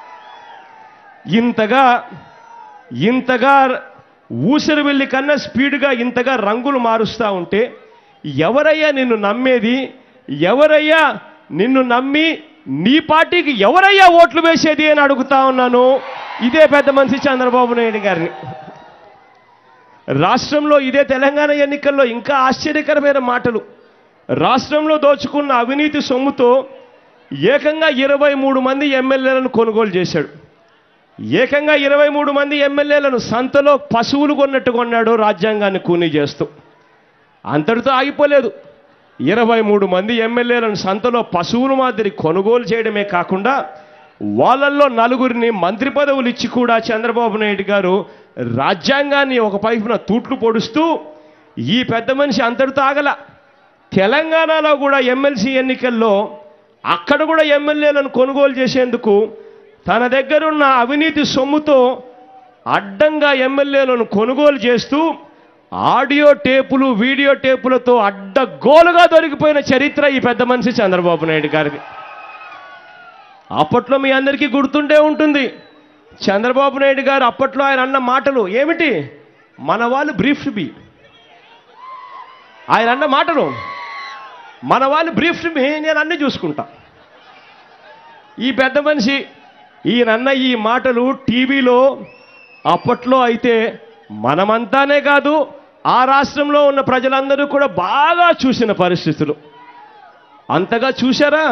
ఇంతగా ఇంతగా ఊసరి వెళ్ళి కన్నా స్పీడ్గా ఇంతగా రంగులు మారుస్తూ ఉంటే ఎవరయ్యా నిన్ను నమ్మేది ఎవరయ్యా నిన్ను నమ్మి నీ పార్టీకి ఎవరయ్యా ఓట్లు వేసేది అని అడుగుతా ఉన్నాను ఇదే పెద్ద మనిషి చంద్రబాబు నాయుడు గారిని రాష్ట్రంలో ఇదే తెలంగాణ ఎన్నికల్లో ఇంకా ఆశ్చర్యకరమైన మాటలు రాష్ట్రంలో దోచుకున్న అవినీతి సొమ్ముతో ఏకంగా ఇరవై మూడు మంది ఎమ్మెల్యేలను కొనుగోలు చేశాడు ఏకంగా ఇరవై మూడు మంది ఎమ్మెల్యేలను సంతలో పశువులు కొన్నట్టు కొన్నాడు రాజ్యాంగాన్ని కూనీ చేస్తూ అంతటితో ఆగిపోలేదు ఇరవై మూడు మంది ఎమ్మెల్యేలను సంతలో పశువుల మాదిరి కొనుగోలు చేయడమే కాకుండా వాళ్ళల్లో నలుగురిని మంత్రి పదవులు ఇచ్చి కూడా చంద్రబాబు నాయుడు గారు రాజ్యాంగాన్ని ఒక పైపున తూట్లు పొడుస్తూ ఈ పెద్ద మనిషి అంతటితో ఆగల తెలంగాణలో కూడా ఎమ్మెల్సీ ఎన్నికల్లో అక్కడ కూడా ఎమ్మెల్యేలను కొనుగోలు చేసేందుకు తన దగ్గరున్న అవినీతి సొమ్ముతో అడ్డంగా ఎమ్మెల్యేలను కొనుగోలు చేస్తూ ఆడియో టేపులు వీడియో టేపులతో అడ్డగోలుగా దొరికిపోయిన చరిత్ర ఈ పెద్ద మనిషి చంద్రబాబు నాయుడు గారిది అప్పట్లో మీ అందరికీ గుర్తుండే ఉంటుంది చంద్రబాబు నాయుడు గారు అప్పట్లో ఆయన అన్న మాటలు ఏమిటి మన వాళ్ళు బ్రీఫ్ బి ఆయన అన్న మాటలు మన వాళ్ళు బ్రీఫ్ బి నేను అన్ని చూసుకుంటా ఈ పెద్ద మనిషి ఈయనన్న ఈ మాటలు టీవీలో అప్పట్లో అయితే మనమంతానే కాదు ఆ రాష్ట్రంలో ఉన్న ప్రజలందరూ కూడా బాగా చూసిన పరిస్థితులు అంతగా చూశారా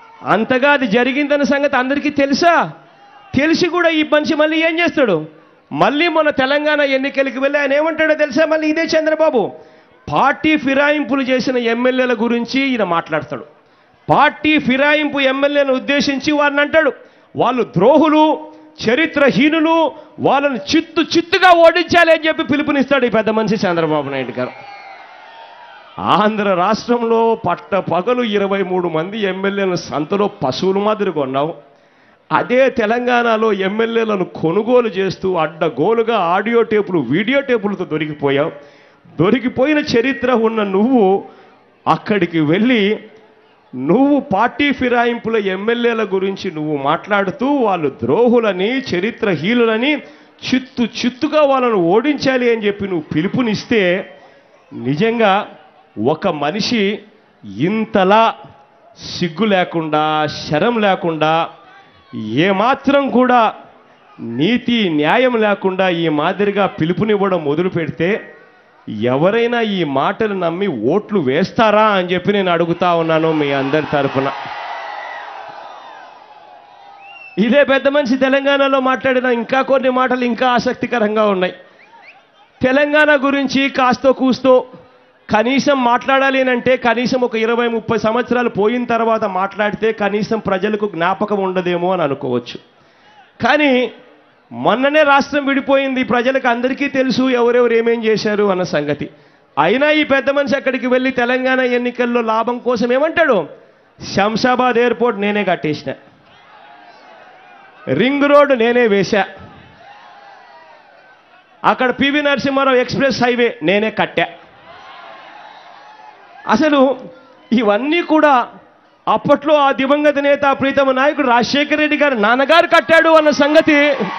అంతగా అది జరిగిందన్న సంగతి అందరికీ తెలుసా తెలిసి కూడా ఈ మనిషి మళ్ళీ ఏం చేస్తాడు మళ్ళీ మన తెలంగాణ ఎన్నికలకి వెళ్ళి ఆయన ఏమంటాడో తెలుసా మళ్ళీ ఇదే చంద్రబాబు పార్టీ ఫిరాయింపులు చేసిన ఎమ్మెల్యేల గురించి ఈయన మాట్లాడతాడు పార్టీ ఫిరాయింపు ఎమ్మెల్యేలను ఉద్దేశించి వారిని అంటాడు వాళ్ళు ద్రోహులు చరిత్రహీనులు వాళ్ళని చిత్తు చిత్తుగా ఓడించాలి అని చెప్పి పిలుపునిస్తాడు ఈ పెద్ద మనిషి చంద్రబాబు నాయుడు గారు ఆంధ్ర రాష్ట్రంలో పట్ట పగలు ఇరవై మూడు మంది ఎమ్మెల్యేలను సంతలో పశువుల మాదిరి కొన్నావు అదే తెలంగాణలో ఎమ్మెల్యేలను కొనుగోలు చేస్తూ అడ్డగోలుగా ఆడియో టేపులు వీడియో టేపులతో దొరికిపోయావు దొరికిపోయిన చరిత్ర ఉన్న నువ్వు అక్కడికి వెళ్ళి నువ్వు పార్టీ ఫిరాయింపుల ఎమ్మెల్యేల గురించి నువ్వు మాట్లాడుతూ వాళ్ళు ద్రోహులని చరిత్రహీనులని చిత్తు చిత్తుగా వాళ్ళను ఓడించాలి అని చెప్పి నువ్వు పిలుపునిస్తే నిజంగా ఒక మనిషి ఇంతలా సిగ్గు లేకుండా శరం లేకుండా ఏమాత్రం కూడా నీతి న్యాయం లేకుండా ఈ మాదిరిగా పిలుపునివ్వడం మొదలు పెడితే ఎవరైనా ఈ మాటలు నమ్మి ఓట్లు వేస్తారా అని చెప్పి నేను అడుగుతా ఉన్నాను మీ అందరి తరపున ఇదే పెద్ద మనిషి తెలంగాణలో మాట్లాడిన ఇంకా కొన్ని మాటలు ఇంకా ఆసక్తికరంగా ఉన్నాయి తెలంగాణ గురించి కాస్తో కూస్తో కనీసం మాట్లాడాలి అని అంటే కనీసం ఒక ఇరవై ముప్పై సంవత్సరాలు పోయిన తర్వాత మాట్లాడితే కనీసం ప్రజలకు జ్ఞాపకం ఉండదేమో అని అనుకోవచ్చు కానీ మొన్ననే రాష్ట్రం విడిపోయింది ప్రజలకు అందరికీ తెలుసు ఎవరెవరు ఏమేం చేశారు అన్న సంగతి అయినా ఈ పెద్ద మనిషి అక్కడికి వెళ్ళి తెలంగాణ ఎన్నికల్లో లాభం కోసం ఏమంటాడు శంషాబాద్ ఎయిర్పోర్ట్ నేనే కట్టేసిన రింగ్ రోడ్ నేనే వేశా అక్కడ పివి నరసింహారావు ఎక్స్ప్రెస్ హైవే నేనే కట్టా అసలు ఇవన్నీ కూడా అప్పట్లో ఆ దివంగత నేత ప్రీతమ నాయకుడు రాజశేఖర రెడ్డి గారు నాన్నగారు కట్టాడు అన్న సంగతి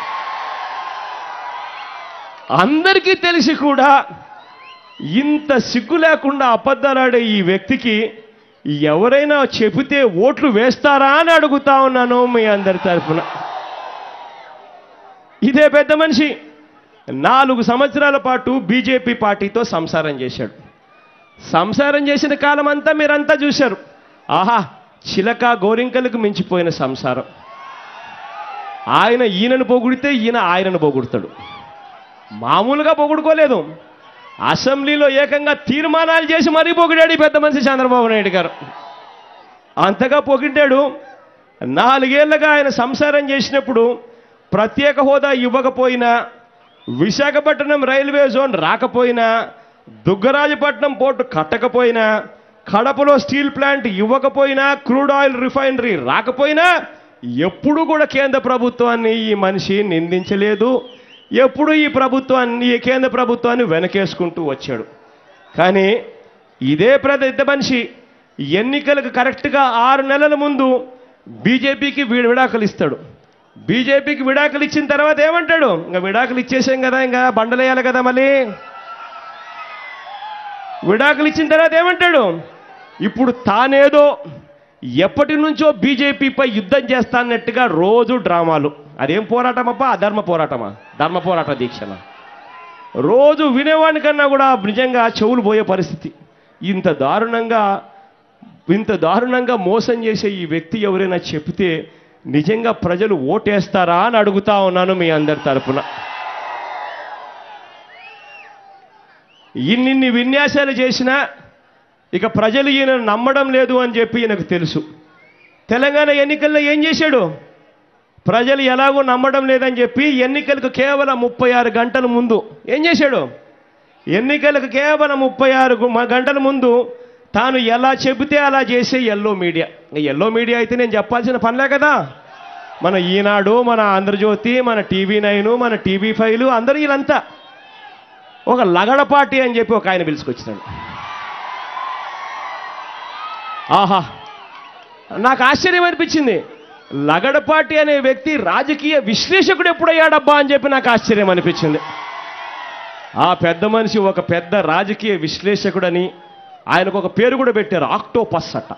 అందరికీ తెలిసి కూడా ఇంత సిగ్గు లేకుండా అబద్ధాలాడే ఈ వ్యక్తికి ఎవరైనా చెబితే ఓట్లు వేస్తారా అని అడుగుతా ఉన్నాను మీ అందరి తరఫున ఇదే పెద్ద మనిషి నాలుగు సంవత్సరాల పాటు బీజేపీ పార్టీతో సంసారం చేశాడు సంసారం చేసిన కాలం అంతా మీరంతా చూశారు ఆహా చిలక గోరింకలకు మించిపోయిన సంసారం ఆయన ఈయనను పొగిడితే ఈయన ఆయనను పొగుడతాడు మామూలుగా పొగుడుకోలేదు అసెంబ్లీలో ఏకంగా తీర్మానాలు చేసి మరీ పొగిడాడు ఈ పెద్ద మనిషి చంద్రబాబు నాయుడు గారు అంతగా పొగిడాడు నాలుగేళ్లుగా ఆయన సంసారం చేసినప్పుడు ప్రత్యేక హోదా ఇవ్వకపోయినా విశాఖపట్నం రైల్వే జోన్ రాకపోయినా దుగ్గరాజపట్నం పోర్టు కట్టకపోయినా కడపలో స్టీల్ ప్లాంట్ ఇవ్వకపోయినా క్రూడ్ ఆయిల్ రిఫైనరీ రాకపోయినా ఎప్పుడు కూడా కేంద్ర ప్రభుత్వాన్ని ఈ మనిషి నిందించలేదు ఎప్పుడు ఈ ప్రభుత్వాన్ని ఈ కేంద్ర ప్రభుత్వాన్ని వెనకేసుకుంటూ వచ్చాడు కానీ ఇదే పెద్ద మనిషి ఎన్నికలకు కరెక్ట్గా ఆరు నెలల ముందు బీజేపీకి వీ- విడాకులు ఇస్తాడు బీజేపీకి విడాకులు ఇచ్చిన తర్వాత ఏమంటాడు ఇంకా విడాకులు ఇచ్చేసాం కదా ఇంకా బండలేయాలి కదా మళ్ళీ విడాకులు ఇచ్చిన తర్వాత ఏమంటాడు ఇప్పుడు తానేదో ఎప్పటి నుంచో బీజేపీపై యుద్ధం చేస్తానట్టుగా రోజు డ్రామాలు అదేం పోరాటం అప్ప అధర్మ పోరాటమా ధర్మ పోరాట దీక్షనా రోజు వినేవాడి కన్నా కూడా నిజంగా చెవులు పోయే పరిస్థితి ఇంత దారుణంగా ఇంత దారుణంగా మోసం చేసే ఈ వ్యక్తి ఎవరైనా చెప్తే నిజంగా ప్రజలు ఓటేస్తారా అని అడుగుతా ఉన్నాను మీ అందరి తరపున ఇన్నిన్ని విన్యాసాలు చేసినా ఇక ప్రజలు ఈయన నమ్మడం లేదు అని చెప్పి ఈయనకు తెలుసు తెలంగాణ ఎన్నికల్లో ఏం చేశాడు ప్రజలు ఎలాగో నమ్మడం లేదని చెప్పి ఎన్నికలకు కేవలం ముప్పై ఆరు గంటల ముందు ఏం చేశాడు ఎన్నికలకు కేవలం ముప్పై ఆరు గు- మ- గంటల ముందు తాను ఎలా చెబితే అలా చేసే ఎల్లో మీడియా ఎల్లో మీడియా అయితే నేను చెప్పాల్సిన పనిలే కదా మన ఈనాడు మన ఆంధ్రజ్యోతి మన టీవీ నైన్ మన టీవీ ఫైవ్ అందరూ వీళ్ళంతా ఒక లగడపాటి అని చెప్పి ఒక ఆయన పిలుచుకొచ్చినాడు ఆహా నాకు ఆశ్చర్యం అనిపించింది లగడపాటి అనే వ్యక్తి రాజకీయ విశ్లేషకుడు ఎప్పుడయ్యాడబ్బా అని చెప్పి నాకు ఆశ్చర్యం అనిపించింది ఆ పెద్ద మనిషి ఒక పెద్ద రాజకీయ విశ్లేషకుడని ఆయనకు ఒక పేరు కూడా పెట్టారు ఆక్టోపస్ అట్ట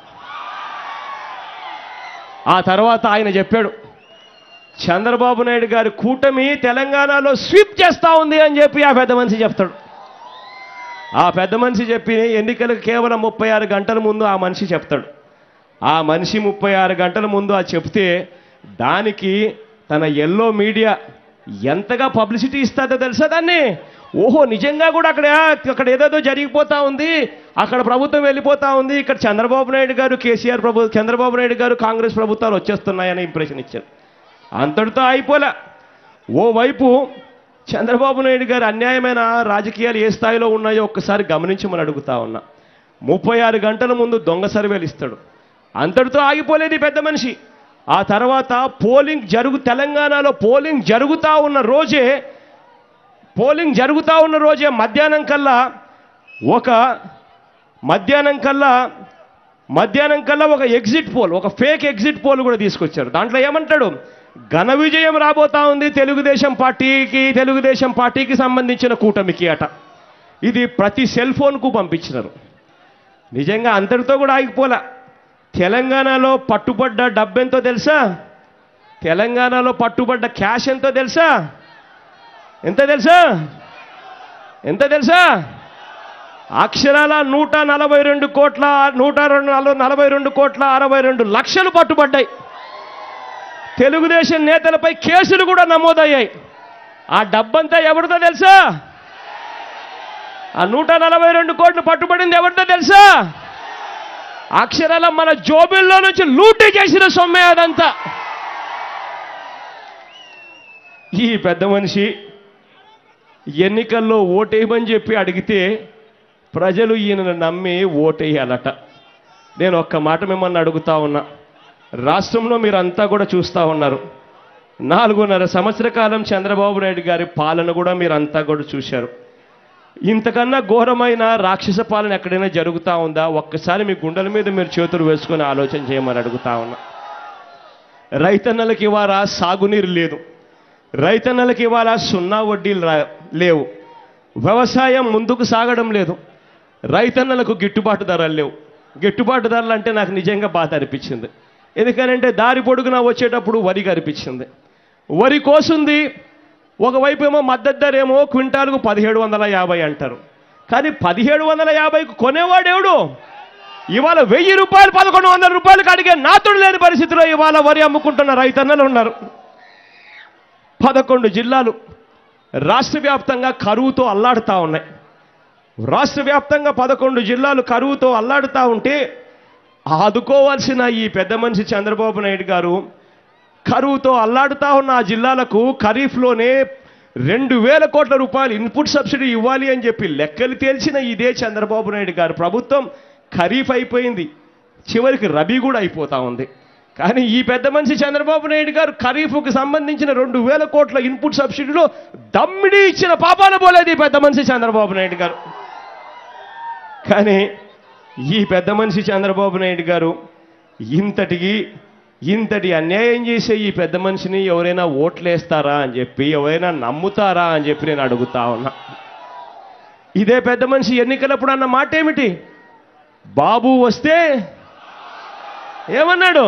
ఆ తర్వాత ఆయన చెప్పాడు చంద్రబాబు నాయుడు గారి కూటమి తెలంగాణలో స్వీప్ చేస్తా ఉంది అని చెప్పి ఆ పెద్ద మనిషి చెప్తాడు ఆ పెద్ద మనిషి చెప్పి ఎన్నికలకు కేవలం ముప్పై ఆరు గంటల ముందు ఆ మనిషి చెప్తాడు ఆ మనిషి ముప్పై ఆరు గంటల ముందు ఆ చెప్తే దానికి తన ఎల్లో మీడియా ఎంతగా పబ్లిసిటీ ఇస్తుందో తెలుసా దాన్ని ఓహో నిజంగా కూడా అక్కడ అక్కడ ఏదేదో జరిగిపోతా ఉంది అక్కడ ప్రభుత్వం వెళ్ళిపోతా ఉంది ఇక్కడ చంద్రబాబు నాయుడు గారు కేసీఆర్ ప్రభు చంద్రబాబు నాయుడు గారు కాంగ్రెస్ ప్రభుత్వాలు వచ్చేస్తున్నాయని ఇంప్రెషన్ ఇచ్చారు అంతటితో అయిపోలే ఓవైపు చంద్రబాబు నాయుడు గారు అన్యాయమైన రాజకీయాలు ఏ స్థాయిలో ఉన్నాయో ఒక్కసారి గమనించమని అడుగుతా ఉన్నా ముప్పై ఆరు గంటల ముందు దొంగ సర్వేలు ఇస్తాడు అంతటితో ఆగిపోలేదు ఈ పెద్ద మనిషి ఆ తర్వాత పోలింగ్ జరుగు తెలంగాణలో పోలింగ్ జరుగుతూ ఉన్న రోజే పోలింగ్ జరుగుతూ ఉన్న రోజే మధ్యాహ్నం కల్లా ఒక మధ్యాహ్నం కల్లా మధ్యాహ్నం కల్లా ఒక ఎగ్జిట్ పోల్ ఒక ఫేక్ ఎగ్జిట్ పోల్ కూడా తీసుకొచ్చారు దాంట్లో ఏమంటాడు ఘన విజయం రాబోతా ఉంది తెలుగుదేశం పార్టీకి తెలుగుదేశం పార్టీకి సంబంధించిన కూటమికి అట ఇది ప్రతి సెల్ ఫోన్కు పంపించినారు నిజంగా అంతటితో కూడా ఆగిపోలే తెలంగాణలో పట్టుబడ్డ డబ్బెంతో తెలుసా తెలంగాణలో పట్టుబడ్డ క్యాష్ ఎంతో తెలుసా ఎంత తెలుసా ఎంత తెలుసా అక్షరాల నూట నలభై రెండు కోట్ల నూట రెండు నల- నలభై రెండు కోట్ల అరవై రెండు లక్షలు పట్టుబడ్డాయి తెలుగుదేశం నేతలపై కేసులు కూడా నమోదయ్యాయి ఆ డబ్బంతా ఎవరిదో తెలుసా ఆ నూట నలభై రెండు కోట్లు పట్టుబడింది ఎవరిదో తెలుసా అక్షరాల మన జోబిల్లో నుంచి లూటీ చేసిన సొమ్మే అదంతా ఈ పెద్ద మనిషి ఎన్నికల్లో ఓటేయమని చెప్పి అడిగితే ప్రజలు ఈయనను నమ్మి ఓటేయాలట నేను ఒక్క మాట మిమ్మల్ని అడుగుతా ఉన్నా రాష్ట్రంలో మీరంతా కూడా చూస్తూ ఉన్నారు నాలుగున్నర సంవత్సర కాలం చంద్రబాబు నాయుడు గారి పాలన కూడా మీరంతా కూడా చూశారు ఇంతకన్నా ఘోరమైన రాక్షస పాలన ఎక్కడైనా జరుగుతూ ఉందా ఒక్కసారి మీ గుండెల మీద మీరు చేతులు వేసుకొని ఆలోచన చేయమని అడుగుతా ఉన్నా రైతన్నలకి ఇవాళ సాగునీరు లేదు రైతన్నలకి ఇవాళ సున్నా వడ్డీలు రా లేవు వ్యవసాయం ముందుకు సాగడం లేదు రైతన్నలకు గిట్టుబాటు ధరలు లేవు గిట్టుబాటు ధరలు అంటే నాకు నిజంగా బాధ అనిపించింది ఎందుకనంటే దారి పొడుగునా వచ్చేటప్పుడు వరి కనిపించింది వరి కోసుంది ఒకవైపు ఏమో మద్దతు ధర ఏమో క్వింటాల్కు పదిహేడు వందల యాభై అంటారు కానీ పదిహేడు వందల యాభైకు కొనేవాడెవడు ఇవాళ వెయ్యి రూపాయలు పదకొండు వందల రూపాయలకు అడిగే నాతుడు లేని పరిస్థితిలో ఇవాళ వరి అమ్ముకుంటున్న రైతన్నలు ఉన్నారు పదకొండు జిల్లాలు రాష్ట్ర వ్యాప్తంగా కరువుతో అల్లాడుతూ ఉన్నాయి రాష్ట్ర వ్యాప్తంగా పదకొండు జిల్లాలు కరువుతో అల్లాడుతూ ఉంటే ఆదుకోవాల్సిన ఈ పెద్ద మనిషి చంద్రబాబు నాయుడు గారు కరువుతో అల్లాడుతా ఉన్న ఆ జిల్లాలకు ఖరీఫ్లోనే రెండు వేల కోట్ల రూపాయలు ఇన్పుట్ సబ్సిడీ ఇవ్వాలి అని చెప్పి లెక్కలు తేల్చిన ఇదే చంద్రబాబు నాయుడు గారు ప్రభుత్వం ఖరీఫ్ అయిపోయింది చివరికి రబీ కూడా అయిపోతా ఉంది కానీ ఈ పెద్ద మనిషి చంద్రబాబు నాయుడు గారు ఖరీఫ్కు సంబంధించిన రెండు వేల కోట్ల ఇన్పుట్ సబ్సిడీలో దమ్మిడి ఇచ్చిన పాపాన పోలేదు ఈ పెద్ద మనిషి చంద్రబాబు నాయుడు గారు కానీ ఈ పెద్ద మనిషి చంద్రబాబు నాయుడు గారు ఇంతటికి ఇంతటి అన్యాయం చేసే ఈ పెద్ద మనిషిని ఎవరైనా ఓట్లేస్తారా అని చెప్పి ఎవరైనా నమ్ముతారా అని చెప్పి నేను అడుగుతా ఉన్నా ఇదే పెద్ద మనిషి ఎన్నికలప్పుడు అన్న మాట ఏమిటి బాబు వస్తే ఏమన్నాడు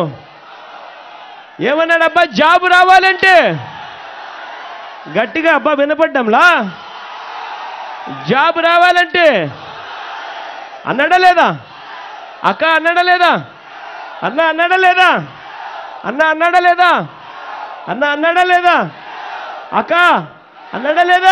ఏమన్నాడు అబ్బా జాబు రావాలంటే గట్టిగా అబ్బా వినపడ్డంలా జాబ్ రావాలంటే అన్నాడా లేదా అక్క అన్నాడా లేదా అన్న అన్నాడా లేదా అన్న అన్నాడా లేదా అన్న అన్నాడా లేదా అక్క అన్నాడా లేదా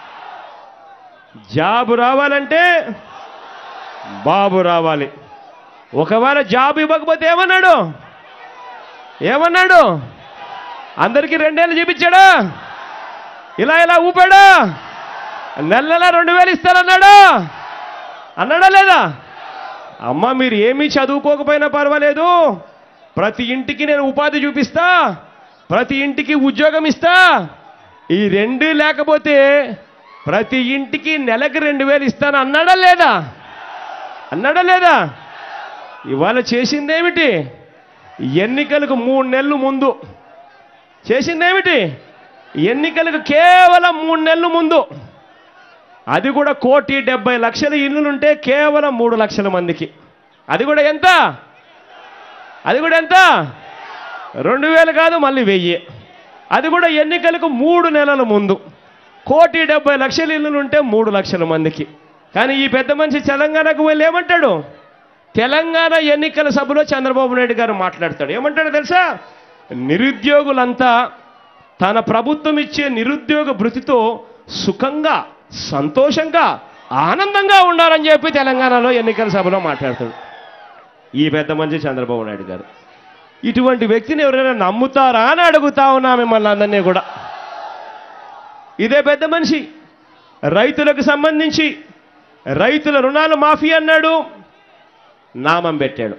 జాబు రావాలంటే బాబు రావాలి ఒకవేళ జాబ్ ఇవ్వకపోతే ఏమన్నాడు ఏమన్నాడు అందరికీ రెండేళ్ళు చూపించాడా ఇలా ఇలా ఊపాడా నెల నెల రెండు వేలు ఇస్తానన్నాడా అన్నాడా లేదా అమ్మ మీరు ఏమీ చదువుకోకపోయినా పర్వాలేదు ప్రతి ఇంటికి నేను ఉపాధి చూపిస్తా ప్రతి ఇంటికి ఉద్యోగం ఇస్తా ఈ రెండు లేకపోతే ప్రతి ఇంటికి నెలకి రెండు వేలు ఇస్తాను అన్నాడా లేదా అన్నాడా లేదా ఇవాళ చేసిందేమిటి ఎన్నికలకు మూడు నెలలు ముందు చేసిందేమిటి ఎన్నికలకు కేవలం మూడు నెలలు ముందు అది కూడా కోటి డెబ్బై లక్షల ఇల్లులుంటే కేవలం మూడు లక్షల మందికి అది కూడా ఎంత అది కూడా ఎంత రెండు వేలు కాదు మళ్ళీ వెయ్యి అది కూడా ఎన్నికలకు మూడు నెలల ముందు కోటి డెబ్బై లక్షల ఇల్లులుంటే మూడు లక్షల మందికి కానీ ఈ పెద్ద మనిషి తెలంగాణకు వెళ్ళి ఏమంటాడు తెలంగాణ ఎన్నికల సభలో చంద్రబాబు నాయుడు గారు మాట్లాడతాడు ఏమంటాడు తెలుసా నిరుద్యోగులంతా తన ప్రభుత్వం ఇచ్చే నిరుద్యోగ భృతితో సుఖంగా సంతోషంగా ఆనందంగా ఉండాలని చెప్పి తెలంగాణలో ఎన్నికల సభలో మాట్లాడుతాడు ఈ పెద్ద మనిషి చంద్రబాబు నాయుడు గారు ఇటువంటి వ్యక్తిని ఎవరైనా నమ్ముతారా అని అడుగుతా ఉన్నా మిమ్మల్ని అందరినీ కూడా ఇదే పెద్ద మనిషి రైతులకు సంబంధించి రైతుల రుణాలు మాఫీ అన్నాడు నామం పెట్టాడు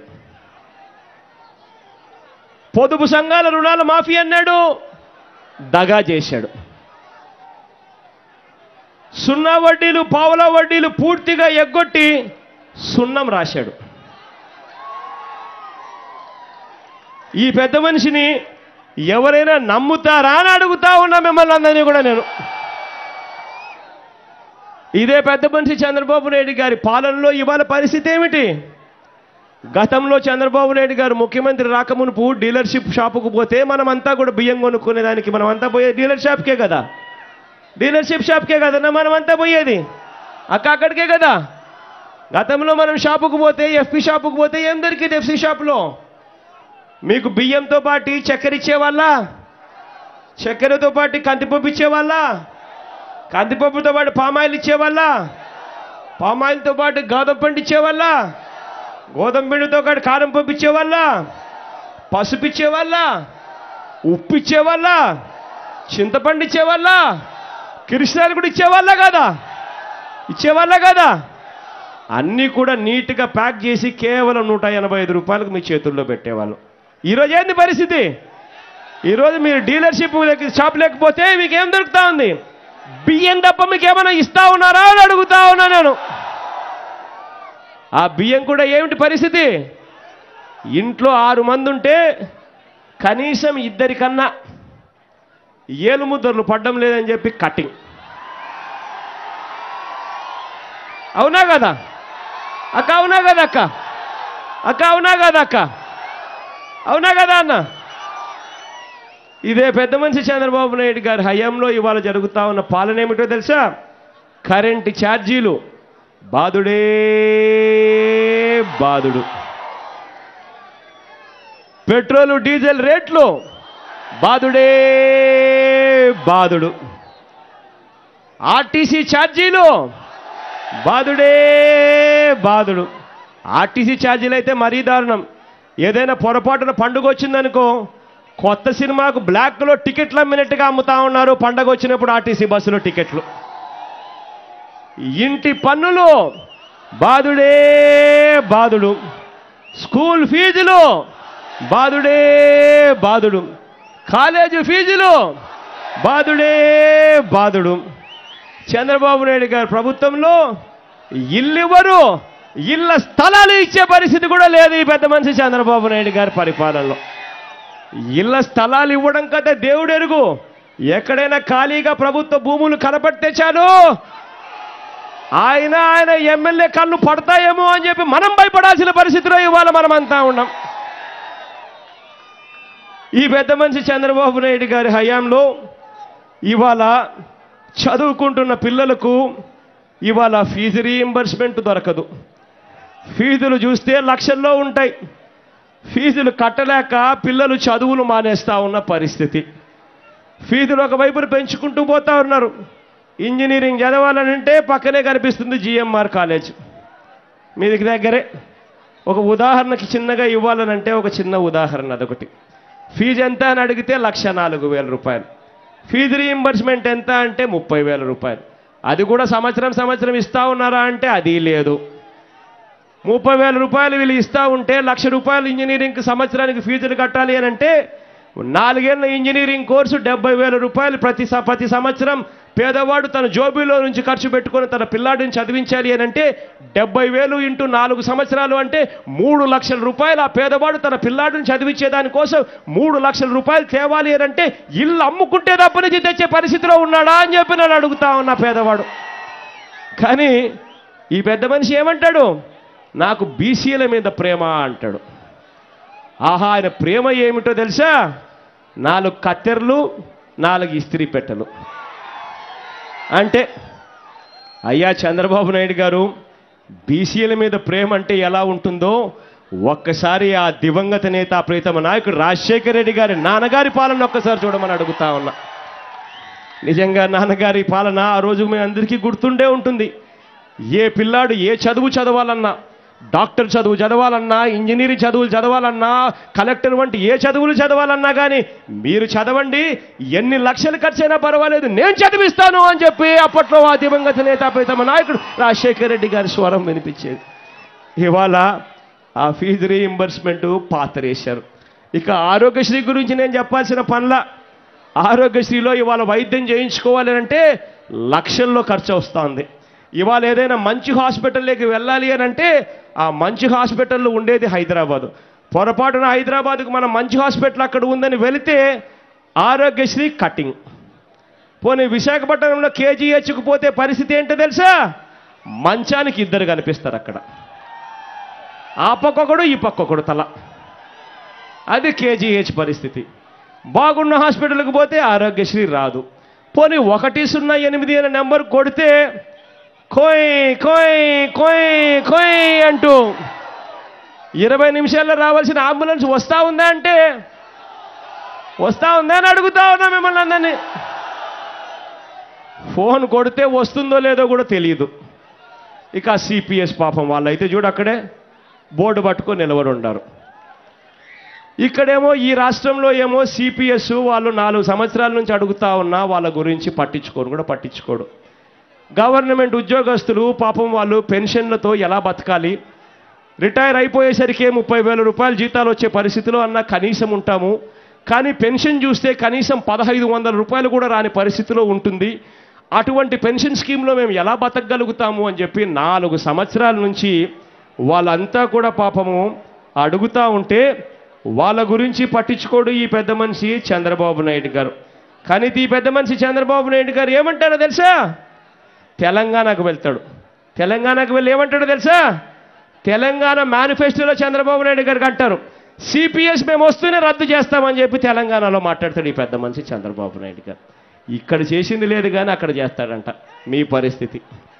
పొదుపు సంఘాల రుణాలు మాఫీ అన్నాడు దగా చేశాడు సున్నా వడ్డీలు పావుల వడ్డీలు పూర్తిగా ఎగ్గొట్టి సున్నం రాశాడు ఈ పెద్ద మనిషిని ఎవరైనా నమ్ముతారా అని అడుగుతా ఉన్నా మిమ్మల్ని అందరినీ కూడా నేను ఇదే పెద్ద మనిషి చంద్రబాబు నాయుడు గారి పాలనలో ఇవాళ పరిస్థితి ఏమిటి గతంలో చంద్రబాబు నాయుడు గారు ముఖ్యమంత్రి రాకమునుపు డీలర్షిప్ షాపుకు పోతే మనమంతా కూడా బియ్యం కొనుక్కునేదానికి మనమంతా పోయే డీలర్ షాప్కే కదా డీలర్షిప్ షాప్కే కదన్నా మనమంతా పోయేది అక్క అక్కడికే కదా గతంలో మనం షాపుకు పోతే ఎఫ్పి షాపుకు పోతే ఏం దొరికింది ఎఫ్సి షాపులో మీకు బియ్యంతో పాటు చక్కెర ఇచ్చేవాళ్ళ చక్కెరతో పాటు కందిపప్పు ఇచ్చేవాళ్ళ కందిపప్పుతో పాటు పామాయిల్ ఇచ్చేవాళ్ళ పామాయిల్తో పాటు గోధుమ పండు ఇచ్చేవాళ్ళ గోధుమ పిండితో పాటు కారం పప్పు ఇచ్చేవాళ్ళ పసుపు ఇచ్చేవాళ్ళ ఉప్పు ఇచ్చేవాళ్ళ చింతపండు ఇచ్చేవాళ్ళ కిరిష్ణాలు కూడా ఇచ్చేవాళ్ళ కదా ఇచ్చేవాళ్ళ కదా అన్నీ కూడా నీట్గా ప్యాక్ చేసి కేవలం నూట ఎనభై ఐదు రూపాయలకు మీ చేతుల్లో పెట్టేవాళ్ళు ఈరోజు ఏంది పరిస్థితి ఈరోజు మీరు డీలర్షిప్ లేక- షాప్ లేకపోతే మీకు ఏం దొరుకుతా ఉంది బియ్యం తప్ప మీకు ఏమైనా ఇస్తా ఉన్నారా అని అడుగుతా ఉన్నా నేను ఆ బియ్యం కూడా ఏమిటి పరిస్థితి ఇంట్లో ఆరు మంది ఉంటే కనీసం ఇద్దరికన్నా ఏలు ముద్దర్లు పడ్డం లేదని చెప్పి కటింగ్ అవునా కదా అక్క అవునా కదా అక్క అక్క అవునా కదా అక్క అవునా కదా అన్న ఇదే పెద్ద మనిషి చంద్రబాబు నాయుడు గారి హయాంలో ఇవాళ జరుగుతా ఉన్న పాలన ఏమిటో తెలుసా కరెంటు ఛార్జీలు బాదుడే బాదుడు పెట్రోలు డీజిల్ రేట్లు బాదుడే బాదుడు ఆర్టీసీ ఛార్జీలు బాదుడే బాదుడు ఆర్టీసీ ఛార్జీలు అయితే మరీ దారుణం ఏదైనా పొరపాటున పండుగ వచ్చిందనుకో కొత్త సినిమాకు బ్లాక్లో టికెట్లు అమ్మినట్టుగా అమ్ముతా ఉన్నారు పండగ వచ్చినప్పుడు ఆర్టీసీ బస్సులో టికెట్లు ఇంటి పన్నులు బాదుడే బాదుడు స్కూల్ ఫీజులు బాదుడే బాదుడు కాలేజీ ఫీజులు బాదుడే బాదుడు చంద్రబాబు నాయుడు గారి ప్రభుత్వంలో ఇల్లు ఇవ్వరు ఇళ్ళ స్థలాలు ఇచ్చే పరిస్థితి కూడా లేదు ఈ పెద్ద మనిషి చంద్రబాబు నాయుడు గారి పరిపాలనలో ఇళ్ళ స్థలాలు ఇవ్వడం కదా దేవుడు ఎరుగు ఎక్కడైనా ఖాళీగా ప్రభుత్వ భూములు కనపడితే చాలు ఆయన ఆయన ఎమ్మెల్యే కళ్ళు పడతాయేమో అని చెప్పి మనం భయపడాల్సిన పరిస్థితిలో ఇవాళ మనమంతా ఉన్నాం ఈ పెద్ద మనిషి చంద్రబాబు నాయుడు గారి హయాంలో ఇవాళ చదువుకుంటున్న పిల్లలకు ఇవాళ ఫీజు రీయింబర్స్మెంట్ దొరకదు ఫీజులు చూస్తే లక్షల్లో ఉంటాయి ఫీజులు కట్టలేక పిల్లలు చదువులు మానేస్తా ఉన్న పరిస్థితి ఫీజులు ఒకవైపున పెంచుకుంటూ పోతా ఉన్నారు ఇంజనీరింగ్ చదవాలనంటే పక్కనే కనిపిస్తుంది జిఎంఆర్ కాలేజ్ మీదికి దగ్గరే ఒక ఉదాహరణకి చిన్నగా ఇవ్వాలనంటే ఒక చిన్న ఉదాహరణ అదొకటి ఫీజు ఎంత అని అడిగితే లక్ష నాలుగు వేల రూపాయలు ఫీజు రీయింబర్స్మెంట్ ఎంత అంటే ముప్పై వేల రూపాయలు అది కూడా సంవత్సరం సంవత్సరం ఇస్తా ఉన్నారా అంటే అది లేదు ముప్పై వేల రూపాయలు వీళ్ళు ఇస్తా ఉంటే లక్ష రూపాయలు ఇంజనీరింగ్ సంవత్సరానికి ఫీజులు కట్టాలి అని అంటే నాలుగేళ్ల ఇంజనీరింగ్ కోర్సు డెబ్బై వేల రూపాయలు ప్రతి స- ప్రతి సంవత్సరం పేదవాడు తన జోబీలో నుంచి ఖర్చు పెట్టుకొని తన పిల్లాడిని చదివించాలి అని అంటే డెబ్బై వేలు ఇంటూ నాలుగు సంవత్సరాలు అంటే మూడు లక్షల రూపాయలు ఆ పేదవాడు తన పిల్లాడిని చదివించే దానికోసం మూడు లక్షల రూపాయలు తేవాలి అని అంటే ఇల్లు అమ్ముకుంటే తప్ప నుంచి తెచ్చే పరిస్థితిలో ఉన్నాడా అని చెప్పి నేను అడుగుతా ఉన్నా పేదవాడు కానీ ఈ పెద్ద మనిషి ఏమంటాడు నాకు బీసీల మీద ప్రేమ అంటాడు ఆహా ఆయన ప్రేమ ఏమిటో తెలుసా నాలుగు కత్తెరలు నాలుగు ఇస్త్రీ పెట్టెలు అంటే అయ్యా చంద్రబాబు నాయుడు గారు బీసీల మీద ప్రేమ అంటే ఎలా ఉంటుందో ఒక్కసారి ఆ దివంగత నేత ప్రీతమ నాయకుడు రాజశేఖర రెడ్డి గారి నాన్నగారి పాలన ఒక్కసారి చూడమని అడుగుతా ఉన్నా నిజంగా నాన్నగారి పాలన ఆ రోజు మీ అందరికీ గుర్తుండే ఉంటుంది ఏ పిల్లాడు ఏ చదువు చదవాలన్నా డాక్టర్ చదువు చదవాలన్నా ఇంజనీరింగ్ చదువులు చదవాలన్నా కలెక్టర్ వంటి ఏ చదువులు చదవాలన్నా కానీ మీరు చదవండి ఎన్ని లక్షలు ఖర్చైనా పర్వాలేదు నేను చదివిస్తాను అని చెప్పి అప్పట్లో ఆ దివంగత నేత ప్రీతమ నాయకుడు రాజశేఖర రెడ్డి గారి స్వరం వినిపించేది ఇవాళ ఆ ఫీజు రీయింబర్స్మెంట్ పాతరేశారు ఇక ఆరోగ్యశ్రీ గురించి నేను చెప్పాల్సిన పనుల ఆరోగ్యశ్రీలో ఇవాళ వైద్యం చేయించుకోవాలి అంటే లక్షల్లో ఖర్చు వస్తుంది ఇవాళ ఏదైనా మంచి హాస్పిటల్లోకి వెళ్ళాలి అని అంటే ఆ మంచి హాస్పిటల్లో ఉండేది హైదరాబాదు పొరపాటున హైదరాబాద్కు మనం మంచి హాస్పిటల్ అక్కడ ఉందని వెళితే ఆరోగ్యశ్రీ కటింగ్ పోనీ విశాఖపట్నంలో కేజీహెచ్కు పోతే పరిస్థితి ఏంటో తెలుసా మంచానికి ఇద్దరు కనిపిస్తారు అక్కడ ఆ పక్కొకడు ఈ పక్కొకడు తల అది కేజీహెచ్ పరిస్థితి బాగున్న హాస్పిటల్కి పోతే ఆరోగ్యశ్రీ రాదు పోనీ ఒకటి సున్నా ఎనిమిది అనే నెంబర్ కొడితే కోయ్ కోయ్ కోయ్ కోయ్ అంటూ ఇరవై నిమిషాల్లో రావాల్సిన అంబులెన్స్ వస్తా ఉందా అంటే వస్తా ఉందా అని అడుగుతా ఉన్నా మిమ్మల్ని అందరినీ ఫోన్ కొడితే వస్తుందో లేదో కూడా తెలియదు ఇక సిపిఎస్ పాపం వాళ్ళైతే చూడు అక్కడే బోర్డు పట్టుకొని నిలబడి ఉండారు ఇక్కడేమో ఈ రాష్ట్రంలో ఏమో సిపిఎస్ వాళ్ళు నాలుగు సంవత్సరాల నుంచి అడుగుతా ఉన్నా వాళ్ళ గురించి పట్టించుకోరు కూడా పట్టించుకోడు గవర్నమెంట్ ఉద్యోగస్తులు పాపం వాళ్ళు పెన్షన్లతో ఎలా బతకాలి రిటైర్ అయిపోయేసరికి ముప్పై వేల రూపాయల జీతాలు వచ్చే పరిస్థితిలో అన్న కనీసం ఉంటాము కానీ పెన్షన్ చూస్తే కనీసం పదహైదు వందల రూపాయలు కూడా రాని పరిస్థితిలో ఉంటుంది అటువంటి పెన్షన్ స్కీమ్లో మేము ఎలా బతకగలుగుతాము అని చెప్పి నాలుగు సంవత్సరాల నుంచి వాళ్ళంతా కూడా పాపము అడుగుతా ఉంటే వాళ్ళ గురించి పట్టించుకోడు ఈ పెద్ద మనిషి చంద్రబాబు నాయుడు గారు కానీ ఈ పెద్ద మనిషి చంద్రబాబు నాయుడు గారు ఏమంటారో తెలుసా తెలంగాణకు వెళ్తాడు తెలంగాణకు వెళ్ళి ఏమంటాడో తెలుసా తెలంగాణ మేనిఫెస్టోలో చంద్రబాబు నాయుడు గారికి అంటారు సిపిఎస్ మేము వస్తూనే రద్దు చేస్తామని చెప్పి తెలంగాణలో మాట్లాడతాడు ఈ పెద్ద మనిషి చంద్రబాబు నాయుడు గారు ఇక్కడ చేసింది లేదు కానీ అక్కడ చేస్తాడంట మీ పరిస్థితి